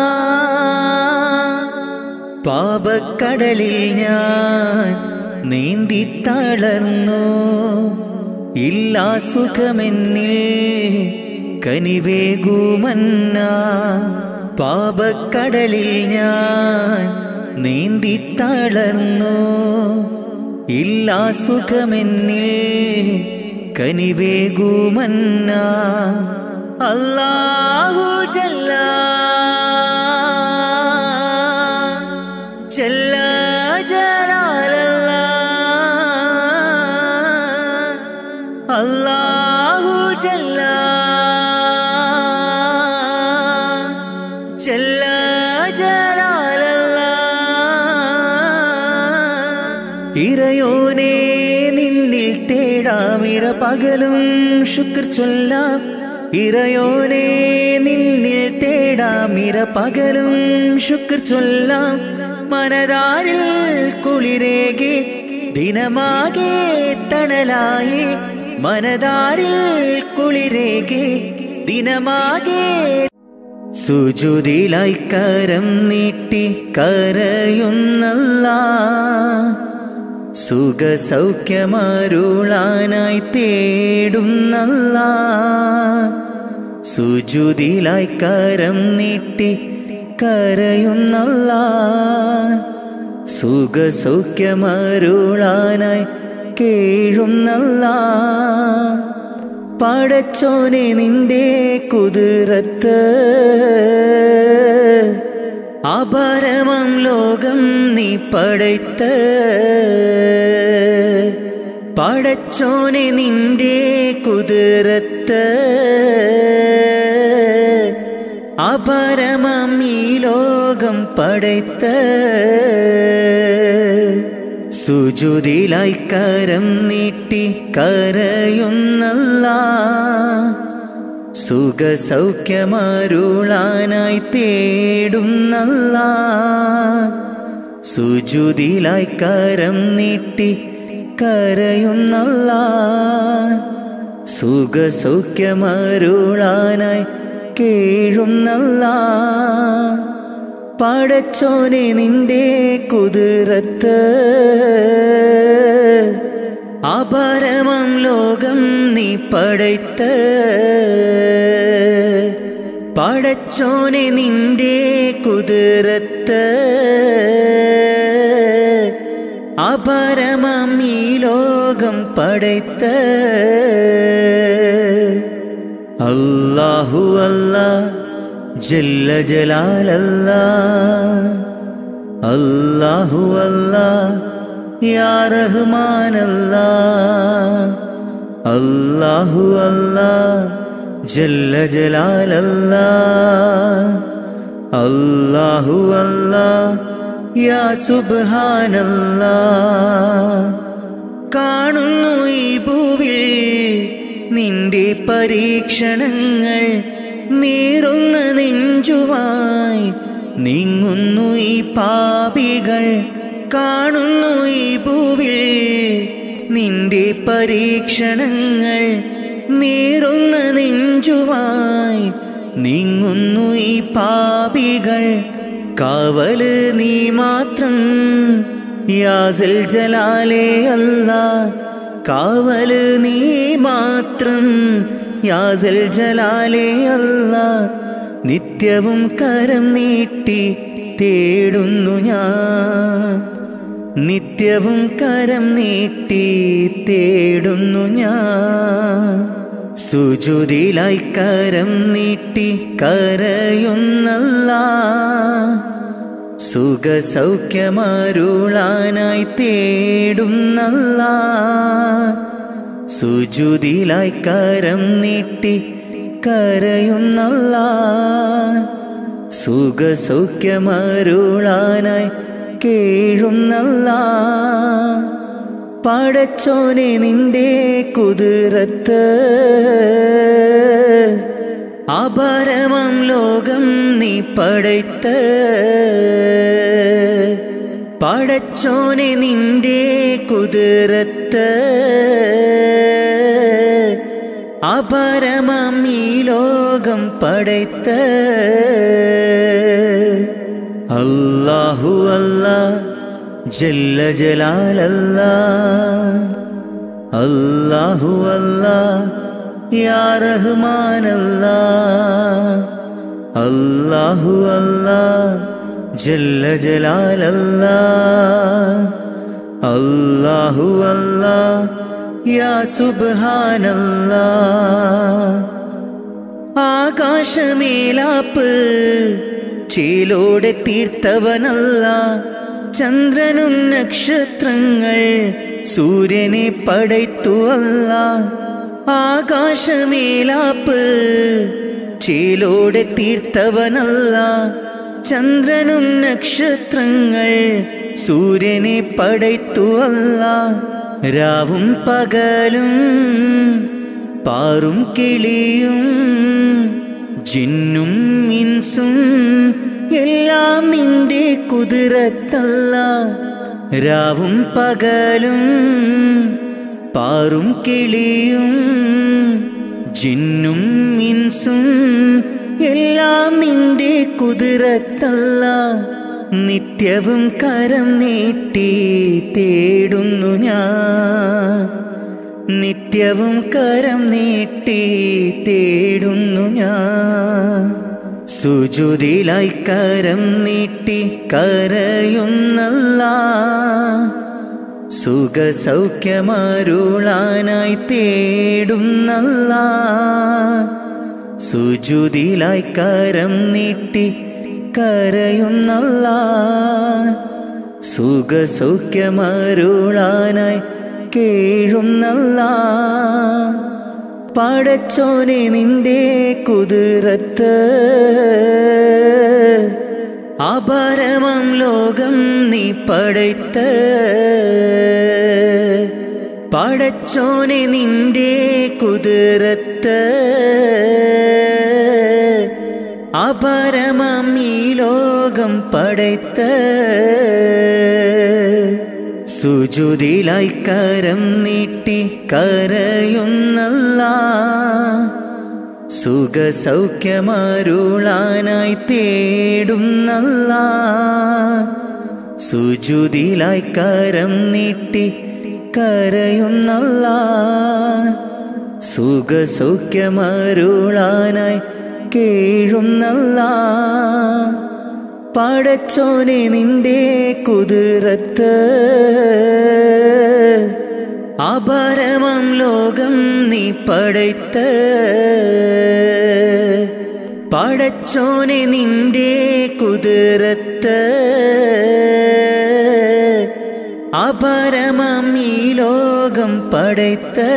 Speaker 1: പാപക്കടലിൽ ഞാൻ നീന്തി തളർന്നു ഇല്ലാ സുഖമെന്നിൽ കനിവേകുമന്ന പാപക്കടലിൽ ഞാൻ നീന്തി തളർന്നു ഇല്ലാ സുഖമെന്നിൽ കനിവേകുമന്ന അല്ലാഹു ജല്ല ജല്ല ജലാലല്ല അല്ലാഹു ജല്ല ജല്ല ജലാലല്ല ഇറയോനെ നിന്നിൽ തേടാമിര പകലും ശുക്ർ ചൊല്ലാം ഇറയോനെ നിന്നിൽ തേടാമിര പകലും ശുക്ർ ചൊല്ലാം മനതാരിൽ കുളിരേകെ ദിനമാകെ തണലായി മനതാരിൽ കുളിരേകെ ദിനമാകെ സുജുതിലായി കരം നീട്ടി കരയുന്നല്ല സുഖ സൗഖ്യമരുളാനായി തേടുന്നല്ല സുജുതിലായി കരം നീട്ടി കരയുന്നല്ല സുഖ സൗഖ്യമരുളാനായി കേഴുന്നല്ല പടച്ചോനെ നിന്റെ കുതിരത്ത് അപരമം ലോകം നീ പടയ്ത്ത് പടച്ചോനെ നിന്റെ കുതിരത്ത് അപരമം ഈ ലോകം പടയ്ത്ത് സുജുതിലായി കരം നീട്ടി കരയുന്നല്ല സുഖ സൗഖ്യമരുളാനായി തേടുന്നല്ല സുജുതിലായി കരം നീട്ടി കരയുന്നല്ല സുഖ സൗഖ്യമരുളാനായി കേഴുന്നല്ല പടച്ചോനെ നിന്റെ കുതിരത്ത് അപരമം ലോകം നീ പടയ്ത്ത് പടച്ചോനെ നിന്റെ കുതിരത്ത് അപരമം ഈ ലോകം പടയ്ത്ത് അല്ലാഹു അല്ലാ ജല്ല ജലാലല്ല അല്ലാഹു അല്ലാ യാ റഹ്മാനല്ല അല്ലാഹു അല്ലാ ജല്ല ജലാലല്ല അല്ലാഹു അല്ലാ യാ സുബ്ഹാനല്ലാ കാണുന്നു ഈ ഭൂവിൽ നിന്റെ പരീക്ഷണങ്ങൾ നീറുന്ന നെഞ്ചുമായി നീങ്ങുന്നു ഈ പാപികൾ കാണുന്നു ഈ ഭൂവിൽ നിന്റെ പരീക്ഷണങ്ങൾ നീറുന്ന നെഞ്ചുമായി നീങ്ങുന്നു ഈ പാപികൾ കാവല് നീ മാത്രം യാസൽ ജലാലേ അല്ല കാവല് നീ മാത്രം യാസൽ ജലാലേ അല്ല നിത്യവും കരം നീട്ടി തേടുന്നു ഞാൻ നിത്യവും കരം നീട്ടി തേടുന്നു ഞാൻ സുജുതിലായി കരം നീട്ടി കരയുന്നല്ല സുഖ സൗഖ്യമരുളാനായി തേടുന്നല്ല സുജുതിലായി കരം നീട്ടി കരയുന്നല്ല സുഖ സൗഖ്യമരുളാനായി കേഴുന്നല്ല പടച്ചോനെ നിന്റെ കുതിരത്ത് അപരമം ലോകം നീ പടയ്ത്ത് പടച്ചോനെ നിന്റെ കുതിരത്ത് അപരമം ഈ ലോകം പടയ്ത്ത് അല്ലാഹു അല്ലാ ജല്ല ജലാലല്ല അല്ലാഹു അല്ലാ യാ റഹ്മാനല്ല അല്ലാഹു അല്ലാ ജല്ല ജലാലല്ല അല്ലാഹു അല്ലാ യാ സുബ്ഹാനല്ലാ ആകാശമേലാപ്പ് ചേലോടെ തീർത്തവനല്ല ചന്ദ്രനും നക്ഷത്രങ്ങൾ സൂര്യനെ പടയ്ത്തുവല്ല ആകാശമേലാപ്പ് ചേലോടെ തീർത്തവനല്ല ചന്ദ്രനും നക്ഷത്രങ്ങൾ സൂര്യനെ പടയ്ത്തുവല്ല രാവും പകലും പാറും കിളിയും ജിന്നും ഇൻസും എല്ലാം നിന്റെ കുതിരത്തല്ല രാവും പകലും പാറും കിളിയും ജിന്നും ഇൻസും എല്ലാം നിന്റെ കുതിരത്തല്ല നിത്യവും കരം നീട്ടി തേടുന്നു ഞാൻ നിത്യവും കരം നീട്ടി തേടുന്നു ഞാൻ സുജുതിലായി കരം നീട്ടി കരയുന്നല്ല സുഖസൗഖ്യമാരുളാനായി തേടുന്നല്ല സുജുതിലായി കരം നീട്ടി കരയുന്നല്ല സുഖസൗഖ്യമരുളാനായി കേഴുന്നല്ല പടച്ചോനെ നിന്റെ കുതിരത്ത് അപരമം ലോകം നീ പടയ്ത്ത് പടച്ചോനെ നിന്റെ കുതിരത്ത് അപരമം ഈ ലോകം പടയ്ത്ത് സുജുതിലായി കരം നീട്ടി കരയുന്നല്ല സുഖസൗഖ്യമരുളാനായി തേടുന്നല്ല സുജുതിലായി കരം നീട്ടി കരയുന്നല്ല സുഖസൗഖ്യമരുളാനായി കേഴുന്നല്ല പടച്ചോനെ നിന്റെ കുതിരത്ത് അപരമം ലോകം നീ പടയ്ത്ത് പടച്ചോനെ നിന്റെ കുതിരത്ത് അപരമം ഈ ലോകം പടയ്ത്ത്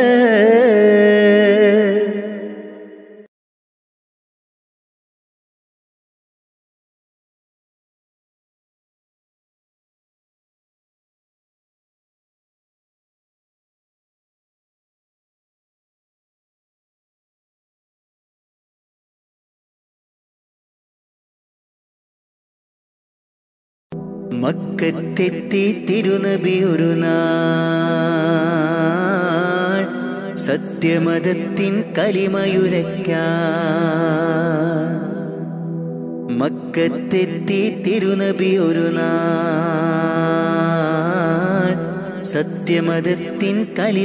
Speaker 1: മക്കത്തെത്തി തിരുനബി ഒരു നാൾ സത്യമതത്തിൻ കലിമയുരയ്ക്കാൻ മക്കത്തെത്തി തിരുനബി ഒരു നാൾ സത്യമതത്തിൻ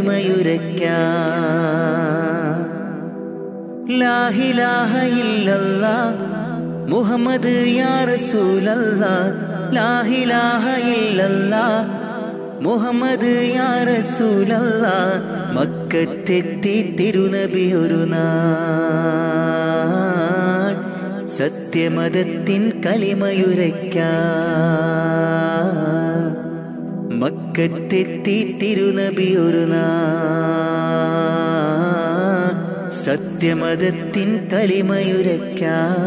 Speaker 1: കലിമയുരയ്ക്കാൻ ലാഹിലാഹ ഇല്ലല്ലാ മുഹമ്മദ് യാ റസൂലല്ലാ ലാഹിലാഹ ഇല്ലല്ലാ മുഹമ്മദ് യാ റസൂലല്ലാ മക്കത്തെത്തി തിരുനബി ഒരു നാൾ സത്യമതത്തിൻ കലിമയുരയ്ക്കാൻ മക്കത്തെത്തി തിരുനബി ഒരു നാൾ സത്യമതത്തിൻ കലിമയുരയ്ക്കാൻ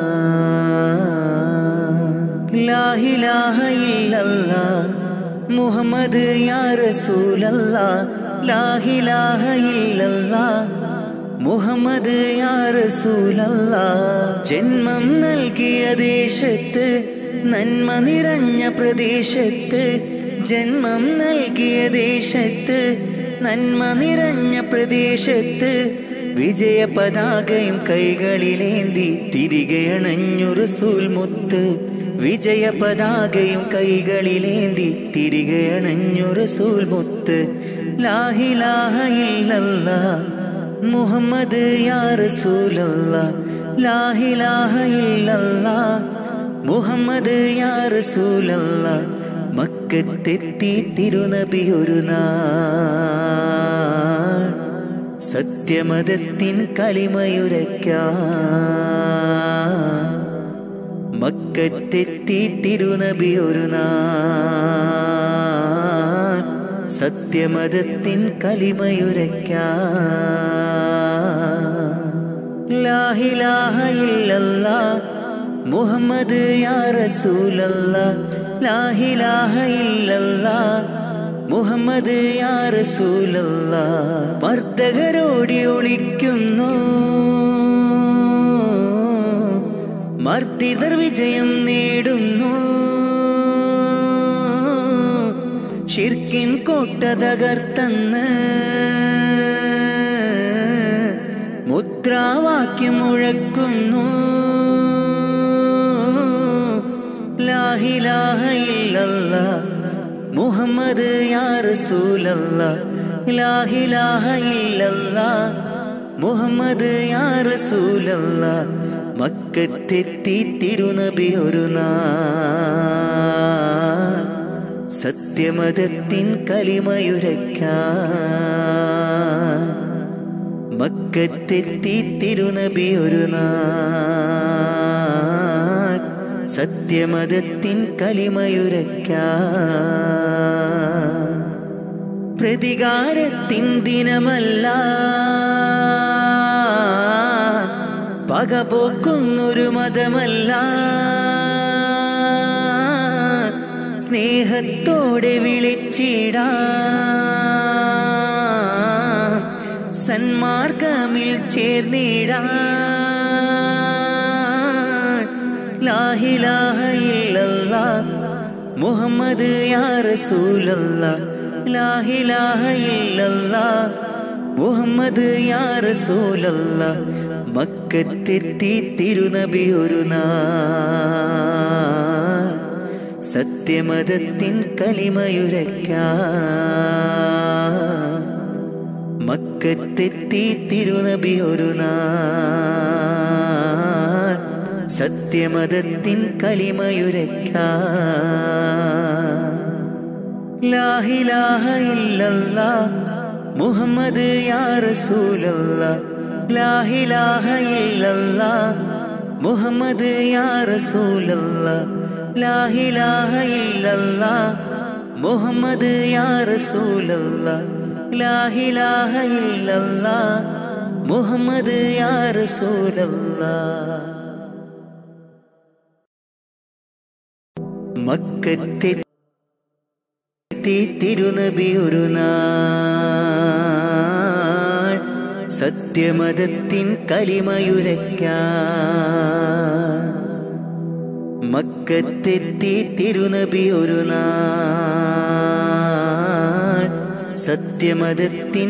Speaker 1: ലാഹിലാഹ ഇല്ലല്ലാ മുഹമ്മദ് യാ റസൂലല്ലാ ലാഹിലാഹ ഇല്ലല്ലാ മുഹമ്മദ് യാ റസൂലല്ലാ ജന്മം നൽകിയ ദേശത്ത് നന്മ നിറഞ്ഞ പ്രദേശത്ത് ജന്മം നൽകിയ ദേശത്ത് നന്മ നിറഞ്ഞ പ്രദേശത്ത് വിജയ പതാകയും കൈകളിലേന്തി തിരികെ അണഞ്ഞു റസൂൽ മുത്ത് വിജയ പതാകയും കൈകളിലേന്തി തിരികെ അണഞ്ഞു റസൂൽ മുത്ത് ലാഹിലാഹ ഇല്ലല്ലാ മുഹമ്മദ് യാ റസൂലല്ലാ ലാഹിലാഹ ഇല്ലല്ലാ മുഹമ്മദ് യാ റസൂലല്ലാ മക്കത്തെത്തി തിരുനബി ഒരു നാൾ സത്യമതത്തിൻ കലിമയുരയ്ക്കാൻ മക്കത്തെത്തി തിരുനബി ഒരു നാൾ സത്യമതത്തിൻ കലിമയുരയ്ക്കാൻ ലാഹിലാഹ ഇല്ലല്ലാ മുഹമ്മദ് യാ റസൂലല്ലാ ലാഹിലാഹ ഇല്ലല്ലാ മുഹമ്മദ് യാ റസൂലല്ലാ മർദ്ദകരോടി ഒളിക്കുന്നു മർദ്ദിതർ വിജയം നേടുന്നു ഷിർക്കിൻ കോട്ട തകർത്തന്ന് മുദ്രാവാക്യം മുഴക്കുന്നു ലാഹിലാഹ ഇല്ലല്ല മുഹമ്മദ് യാ റസൂലല്ല ലാഹിലാഹ ഇല്ലല്ല മുഹമ്മദ് യാ റസൂലല്ല മക്കത്തെത്തി തിരുനബി ഒരു നാൾ സത്യമതത്തിൻ കലിമയുരയ്ക്കാൻ മക്കത്തെത്തി തിരുനബി ഒരു നാൾ സത്യമതത്തിൻ കലിമയുരയ്ക്കാൻ പ്രതികാരത്തിൻ ദിനമല്ല പകപോക്കുന്നൊരു മതമല്ല സ്നേഹത്തോടെ വിളിച്ചിടാ സന്മാർഗമിൽ ചേർന്നിടാ ലാഹിലാഹ ഇല്ലല്ലാ മുഹമ്മദ് യാ റസൂലല്ലാ ലാഹിലാഹ ഇല്ലല്ലാ മുഹമ്മദ് യാ റസൂലല്ലാ മക്കത്തെത്തി തിരുനബി ഒരു നാൾ സത്യമതത്തിൻ കലിമയുരയ്ക്കാൻ മക്കത്തെത്തി തിരുനബി ഒരു നാൾ സത്യമതത്തിൻ കലിമയുരയ്ക്കാൻ ലാഹിലാഹ ഇല്ലല്ലാ മുഹമ്മദ് യാ റസൂലല്ലാ ലാഹിലാഹ ഇല്ലല്ലാ മുഹമ്മദ് യാ റസൂലല്ലാ ലാഹിലാഹ ഇല്ലല്ലാ മുഹമ്മദ് യാ റസൂലല്ലാ ലാഹിലാഹ ഇല്ലല്ലാ മുഹമ്മദ് യാ റസൂലല്ലാ മക്കത്തെത്തി തിരുനബി ഒരു നാൾ സത്യമതത്തിൻ കലിമയുരയ്ക്കാൻ മക്കത്തെത്തി തിരുനബി ഒരു നാൾ സത്യമതത്തിൻ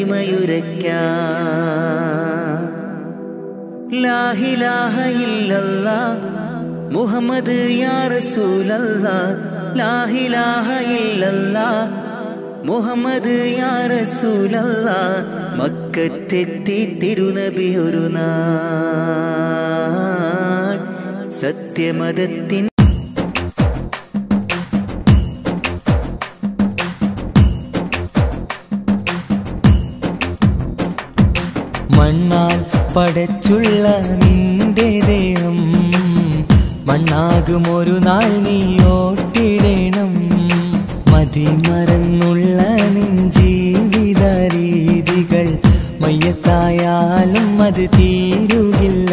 Speaker 1: കലിമയുരയ്ക്കാൻ ലാഹിലാഹ ഇല്ലല്ലാ മുഹമ്മദ് യാ റസൂലല്ലാ ലാഹിലാഹ ഇല്ലല്ലാ മുഹമ്മദ് യാ റസൂലല്ലാ മക്കത്തെത്തി തിരുനബി ഒരു നാൾ സത്യമതത്തിൻ
Speaker 5: മണ്ണാൽ പടച്ചുള്ള നിന്റെ ദേഹം മണ്ണാകും ഒരു നാൾ നീ ഓട്ടിടണം മതിമറന്നുള്ള നിൻ ജീവിത രീതികൾ മയ്യത്തായാലും അത് തീരുകില്ല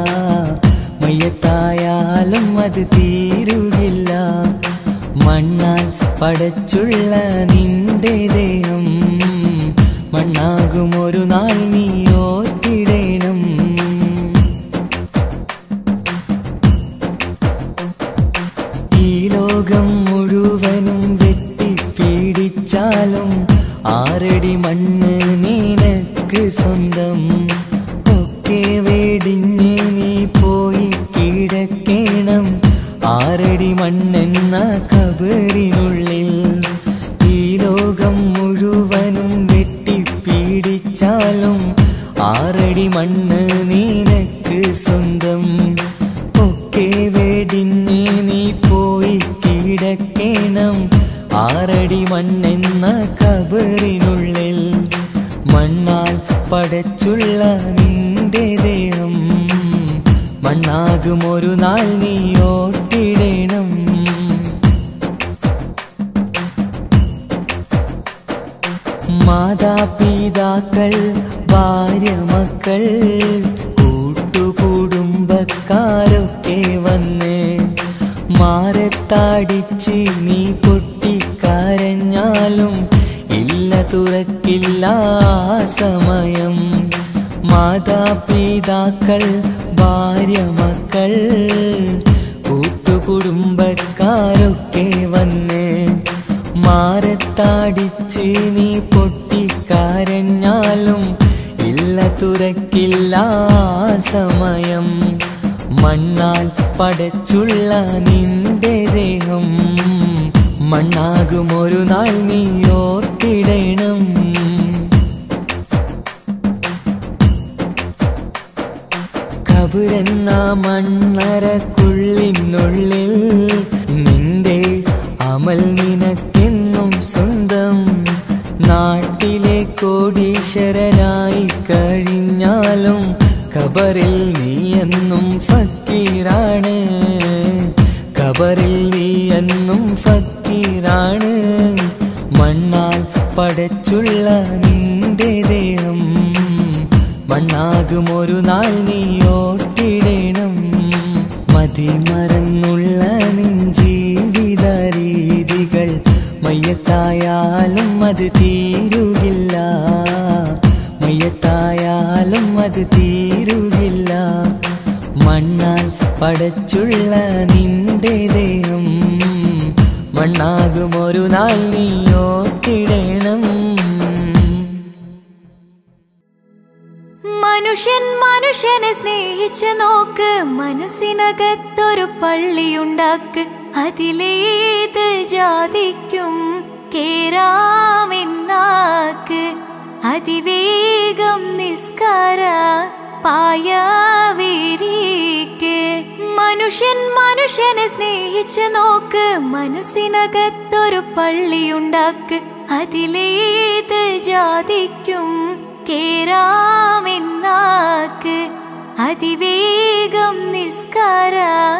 Speaker 5: മയ്യത്തായാലും അത് തീരുകില്ല മണ്ണാൽ പടച്ചുള്ള നിന്റെ ദേഹം മണ്ണാകും ഒരു നാൾ നീ ഓർത്തിടണം ഈ ലോകം മുഴുവനും വെട്ടിപ്പീഡിച്ചാലും ആറടി മണ്ണ് നിനക്ക് സ്വന്തം ഒക്കെ വേടിഞ്ഞ് നീ പോയി കിടക്കണം ആറടി മണ്ണെന്ന കബറിനുള്ളിൽ ഈ ലോകം മുഴുവനും വെട്ടിപ്പീഡിച്ചാലും ആറടി മണ്ണ് നിനക്ക് സ്വന്തം ഒക്കെ വെടിഞ്ഞ് നീ പോയി കിടക്കണം ആറടി മണ്ണെന്ന കബറിനുള്ളിൽ മണ്ണാൽ പടച്ചുള്ള നിന്റെ ദേഹം മണ്ണാകും ഒരു നാൾ നീ ഓട്ടിടണം മാതാപിതാക്കൾ ഭാര്യ മക്കൾ കുടുംബക്കാരൊക്കെ വന്ന് മാരത്താടിച്ച് നീ പൊട്ടിക്കരഞ്ഞാലും ഇല്ല തുറക്കില്ല ആ സമയം മാതാപിതാക്കൾ ഭാര്യ മക്കൾ കൂട്ടുകുടുംബക്കാരൊക്കെ വന്ന് മാരത്താടിച്ച് നീ പൊട്ടിക്കരഞ്ഞാലും ഇല്ല തുറക്കില്ല ആ സമയം മണ്ണാൽ പടച്ചുള്ള നിന്റെ ദേഹം മണ്ണാകുമൊരു നാൾ നീ ഓർത്തിടണം കബുരെന്ന മണ്ണറക്കുള്ളിനുള്ളിൽ നിന്റെ അമൽ നിനക്കെന്നും സ്വന്തം നാട്ടിലെ കോടീശ്വരനായി കഴിഞ്ഞാലും കബറിൽ നീ എന്നും ഫക്കീറാണ് കബറിൽ നീ എന്നും ഫക്കീറാണ് മണ്ണാൽ പടച്ചുള്ള നിന്റെ ദേഹം മണ്ണാകുമൊരു നാൾ നീ ഓട്ടിടണം മതിമറന്നുള്ള നിൻ ജീവിത രീതികൾ മയ്യത്തായാലും അത് തീരുകില്ല മയ്യത്തായാലും അത് തീരുകില്ല മണ്ണാൽ പടച്ചുള്ള നിന്റെ ദേഹം മണ്ണാകുമൊരു നാൾ നീ ഓട്ടിടണം
Speaker 3: മനുഷ്യൻ മനുഷ്യനെ സ്നേഹിച്ച് നോക്ക് മനസ്സിനകത്തൊരു പള്ളിയുണ്ടാക്ക് അതിലേത് ജാതിക്കും കേറാമെന്നാക്ക് അതിവേഗം നിസ്കാര പായവിരിക്ക് മനുഷ്യൻ മനുഷ്യനെ സ്നേഹിച്ച് നോക്ക് മനസ്സിനകത്തൊരു പള്ളിയുണ്ടാക്ക് അതിലേത് ജാതിക്കും കേറാമെന്നാക്ക് അതിവേഗം നിസ്കാര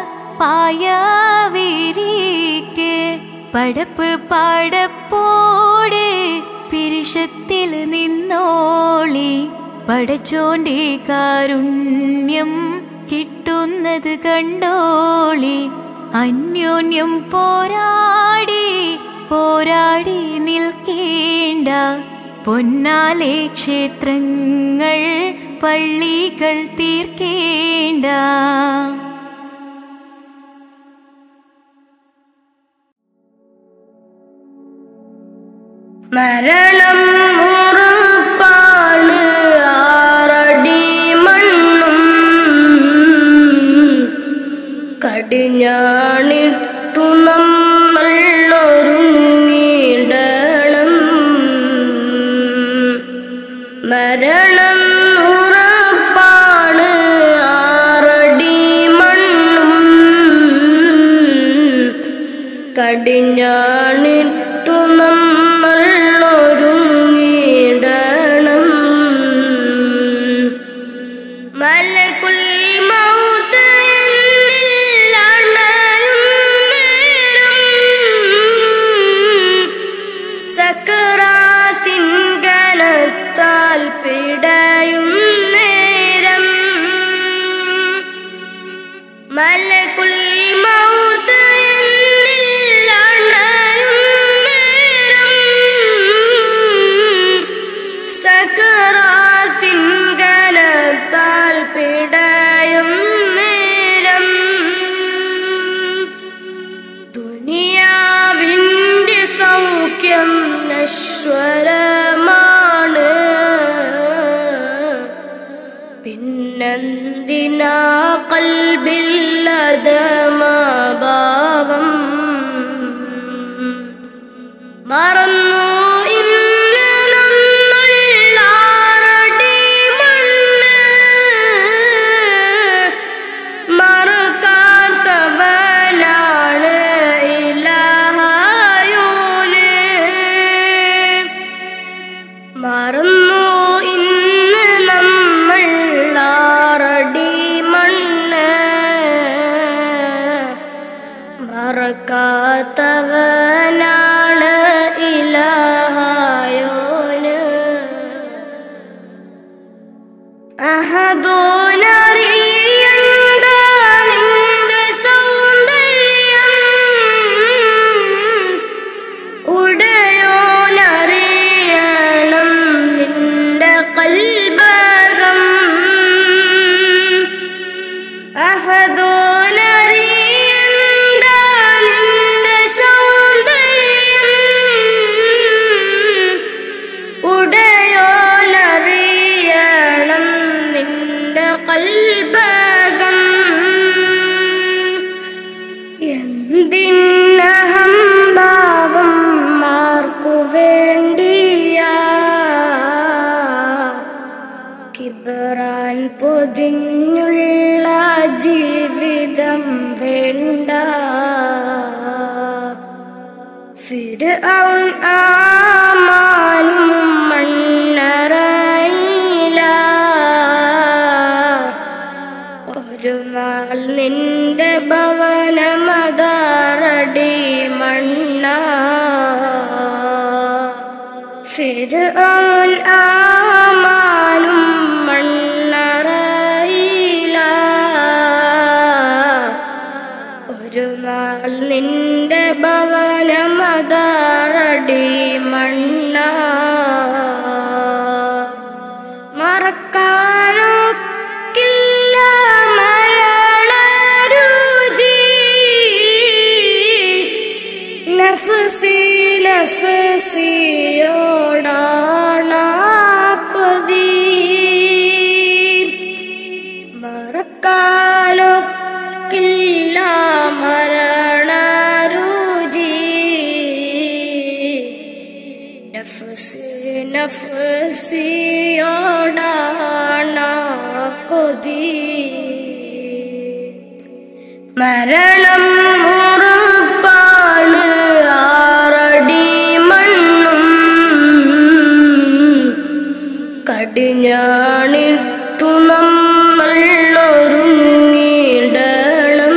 Speaker 3: പായവിരിക്ക് പടപ്പ് പടപ്പോടെ പിരിഷത്തിൽ നിന്നോളി പടച്ചോണ്ടി കാരുണ്യം കിട്ടുന്നത് കണ്ടോളി അന്യോന്യം പോരാടി പോരാടി നിൽക്കേണ്ട പൊന്നാലെ ക്ഷേത്രങ്ങൾ പള്ളികൾ തീർക്കേണ്ട
Speaker 4: മരണം ഉറപ്പാണ് ആറടി മണ്ണും കടിഞ്ഞാണിട്ടു നമ്മൾ ഒരുങ്ങിടണം മരണം ഉറപ്പാണ് ആറടി മണ്ണും കടിഞ്ഞാണിട്ടു നമ്മൾ ഒരുങ്ങിടണം മലകുൽ മൗത്ത് എന്നിൽ അണയും നേരം സക്കറാത്തിൻ കനത്താൽ പിടയും നേരം മലകുൽ മൗത്ത് എന്നിൽ അണയും നേരം സക്കറാത്തിൻ കനത്താൽ പിടയും നേരം ദുനിയാവിൻ്റെ സൗഖ്യം നശ്വരമാണ് പിന്നെന്തിനാ കൽബില്ലതമാഭാവം മറന്നു ഇന്ന് നമ്മളുള്ളാറടി മണ്ണ് മറക്കാത്തവനാണ് ഇലഹായോന് മറന്നു ഇന്ന് നമ്മൾ ആറടി മണ്ണ് മറക്കാത്തവനാണ് ഇലഹായോന് അഹദോനറിയണ്ട എന്തിനഹംഭാവം മാർക്കു വേണ്ടിയാ കിബറാൻ പൊതിഞ്ഞുള്ള ജീവിതം വേണ്ട ഫിർഔൻ ആമാനും മണ്ണറയില ഒരു നാൾ നിന്റെ ഭവനമതാറടി മണ്ണ ഫിർഔൻ ആമാനും മണ്ണറയില ഒരു നാൾ നിന്റെ ഭവനമതാറടി മണ്ണ മറക്കാനൊക്കില്ല മരണരുചി നഫ്സി നഫ്സിയോടാണ കൊതി മറക്കാനൊക്കില്ല മരണരുചി നഫ്സി നഫ്സിയോടാണ കൊതി മരണം ഉറപ്പാണ് ആറടി മണ്ണും കടിഞ്ഞാണിട്ടു നമ്മൾ ഒരുങ്ങിടണം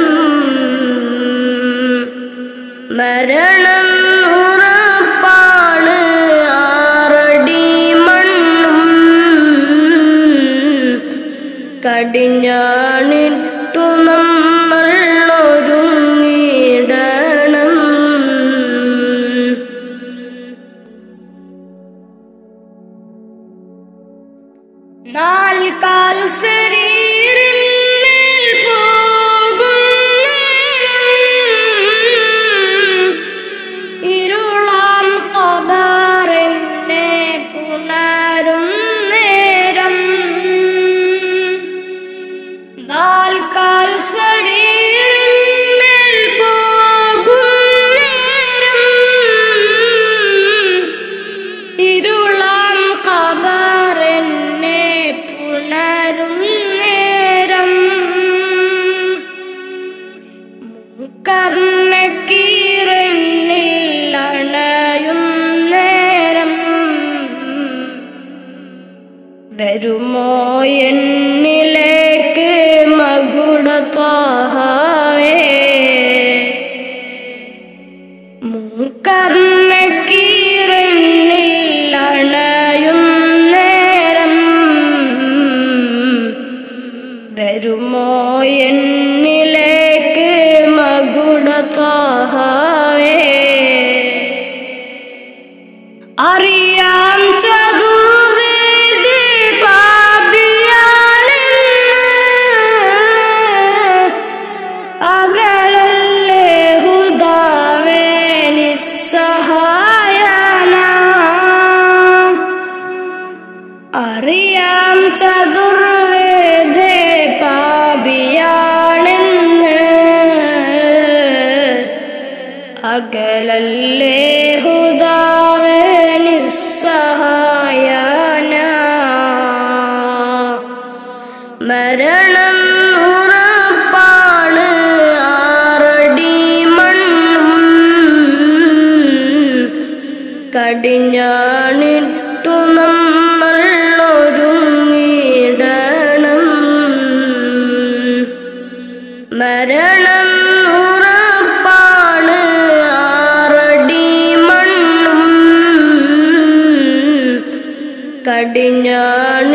Speaker 4: മരണം ഉറപ്പാണ് ആറടി മണ്ണും കടിഞ്ഞാണിട്ടു നമ്മൾ ഒരുങ്ങിടണം നാൽക്കാൽ ശരീരിന്മേൽ പോകും നേരം ഇരുളാം കബറിനെ പുണരും നേരം നാൽക്കാൽ ശരീരിന്മേൽ പോകും നേരം ഇരുളാം കബറിനെ പുണരും നേരം കർണക്കീരനിൽ അണയും നേരം വരുമോ എന്നിലേക്ക് മകുടത്വാഹേ മൂക്കർണക്കീരനിൽ അണയും നേരം വരുമോ എന്നിലേക്ക് മകുടത്വാഹേ അറിയാം ചതുർവേദി പാപിയാണെന്ന് അകലല്ലേ ഹുദാവേ നിസ്സഹായന അറിയാം ചതുർവേദേ പാപിയാണെന്ന് അകലല്ലേ ഹുദാവേ നിസ്സഹായന മരണം ഉറപ്പാണ് ആറടി മണ്ണും കടിഞ്ഞാണിട്ടു നമ്മൾ ഒരുങ്ങിടണം മരണം ഉറപ്പാണ് ആറടി മണ്ണും കടിഞ്ഞാണി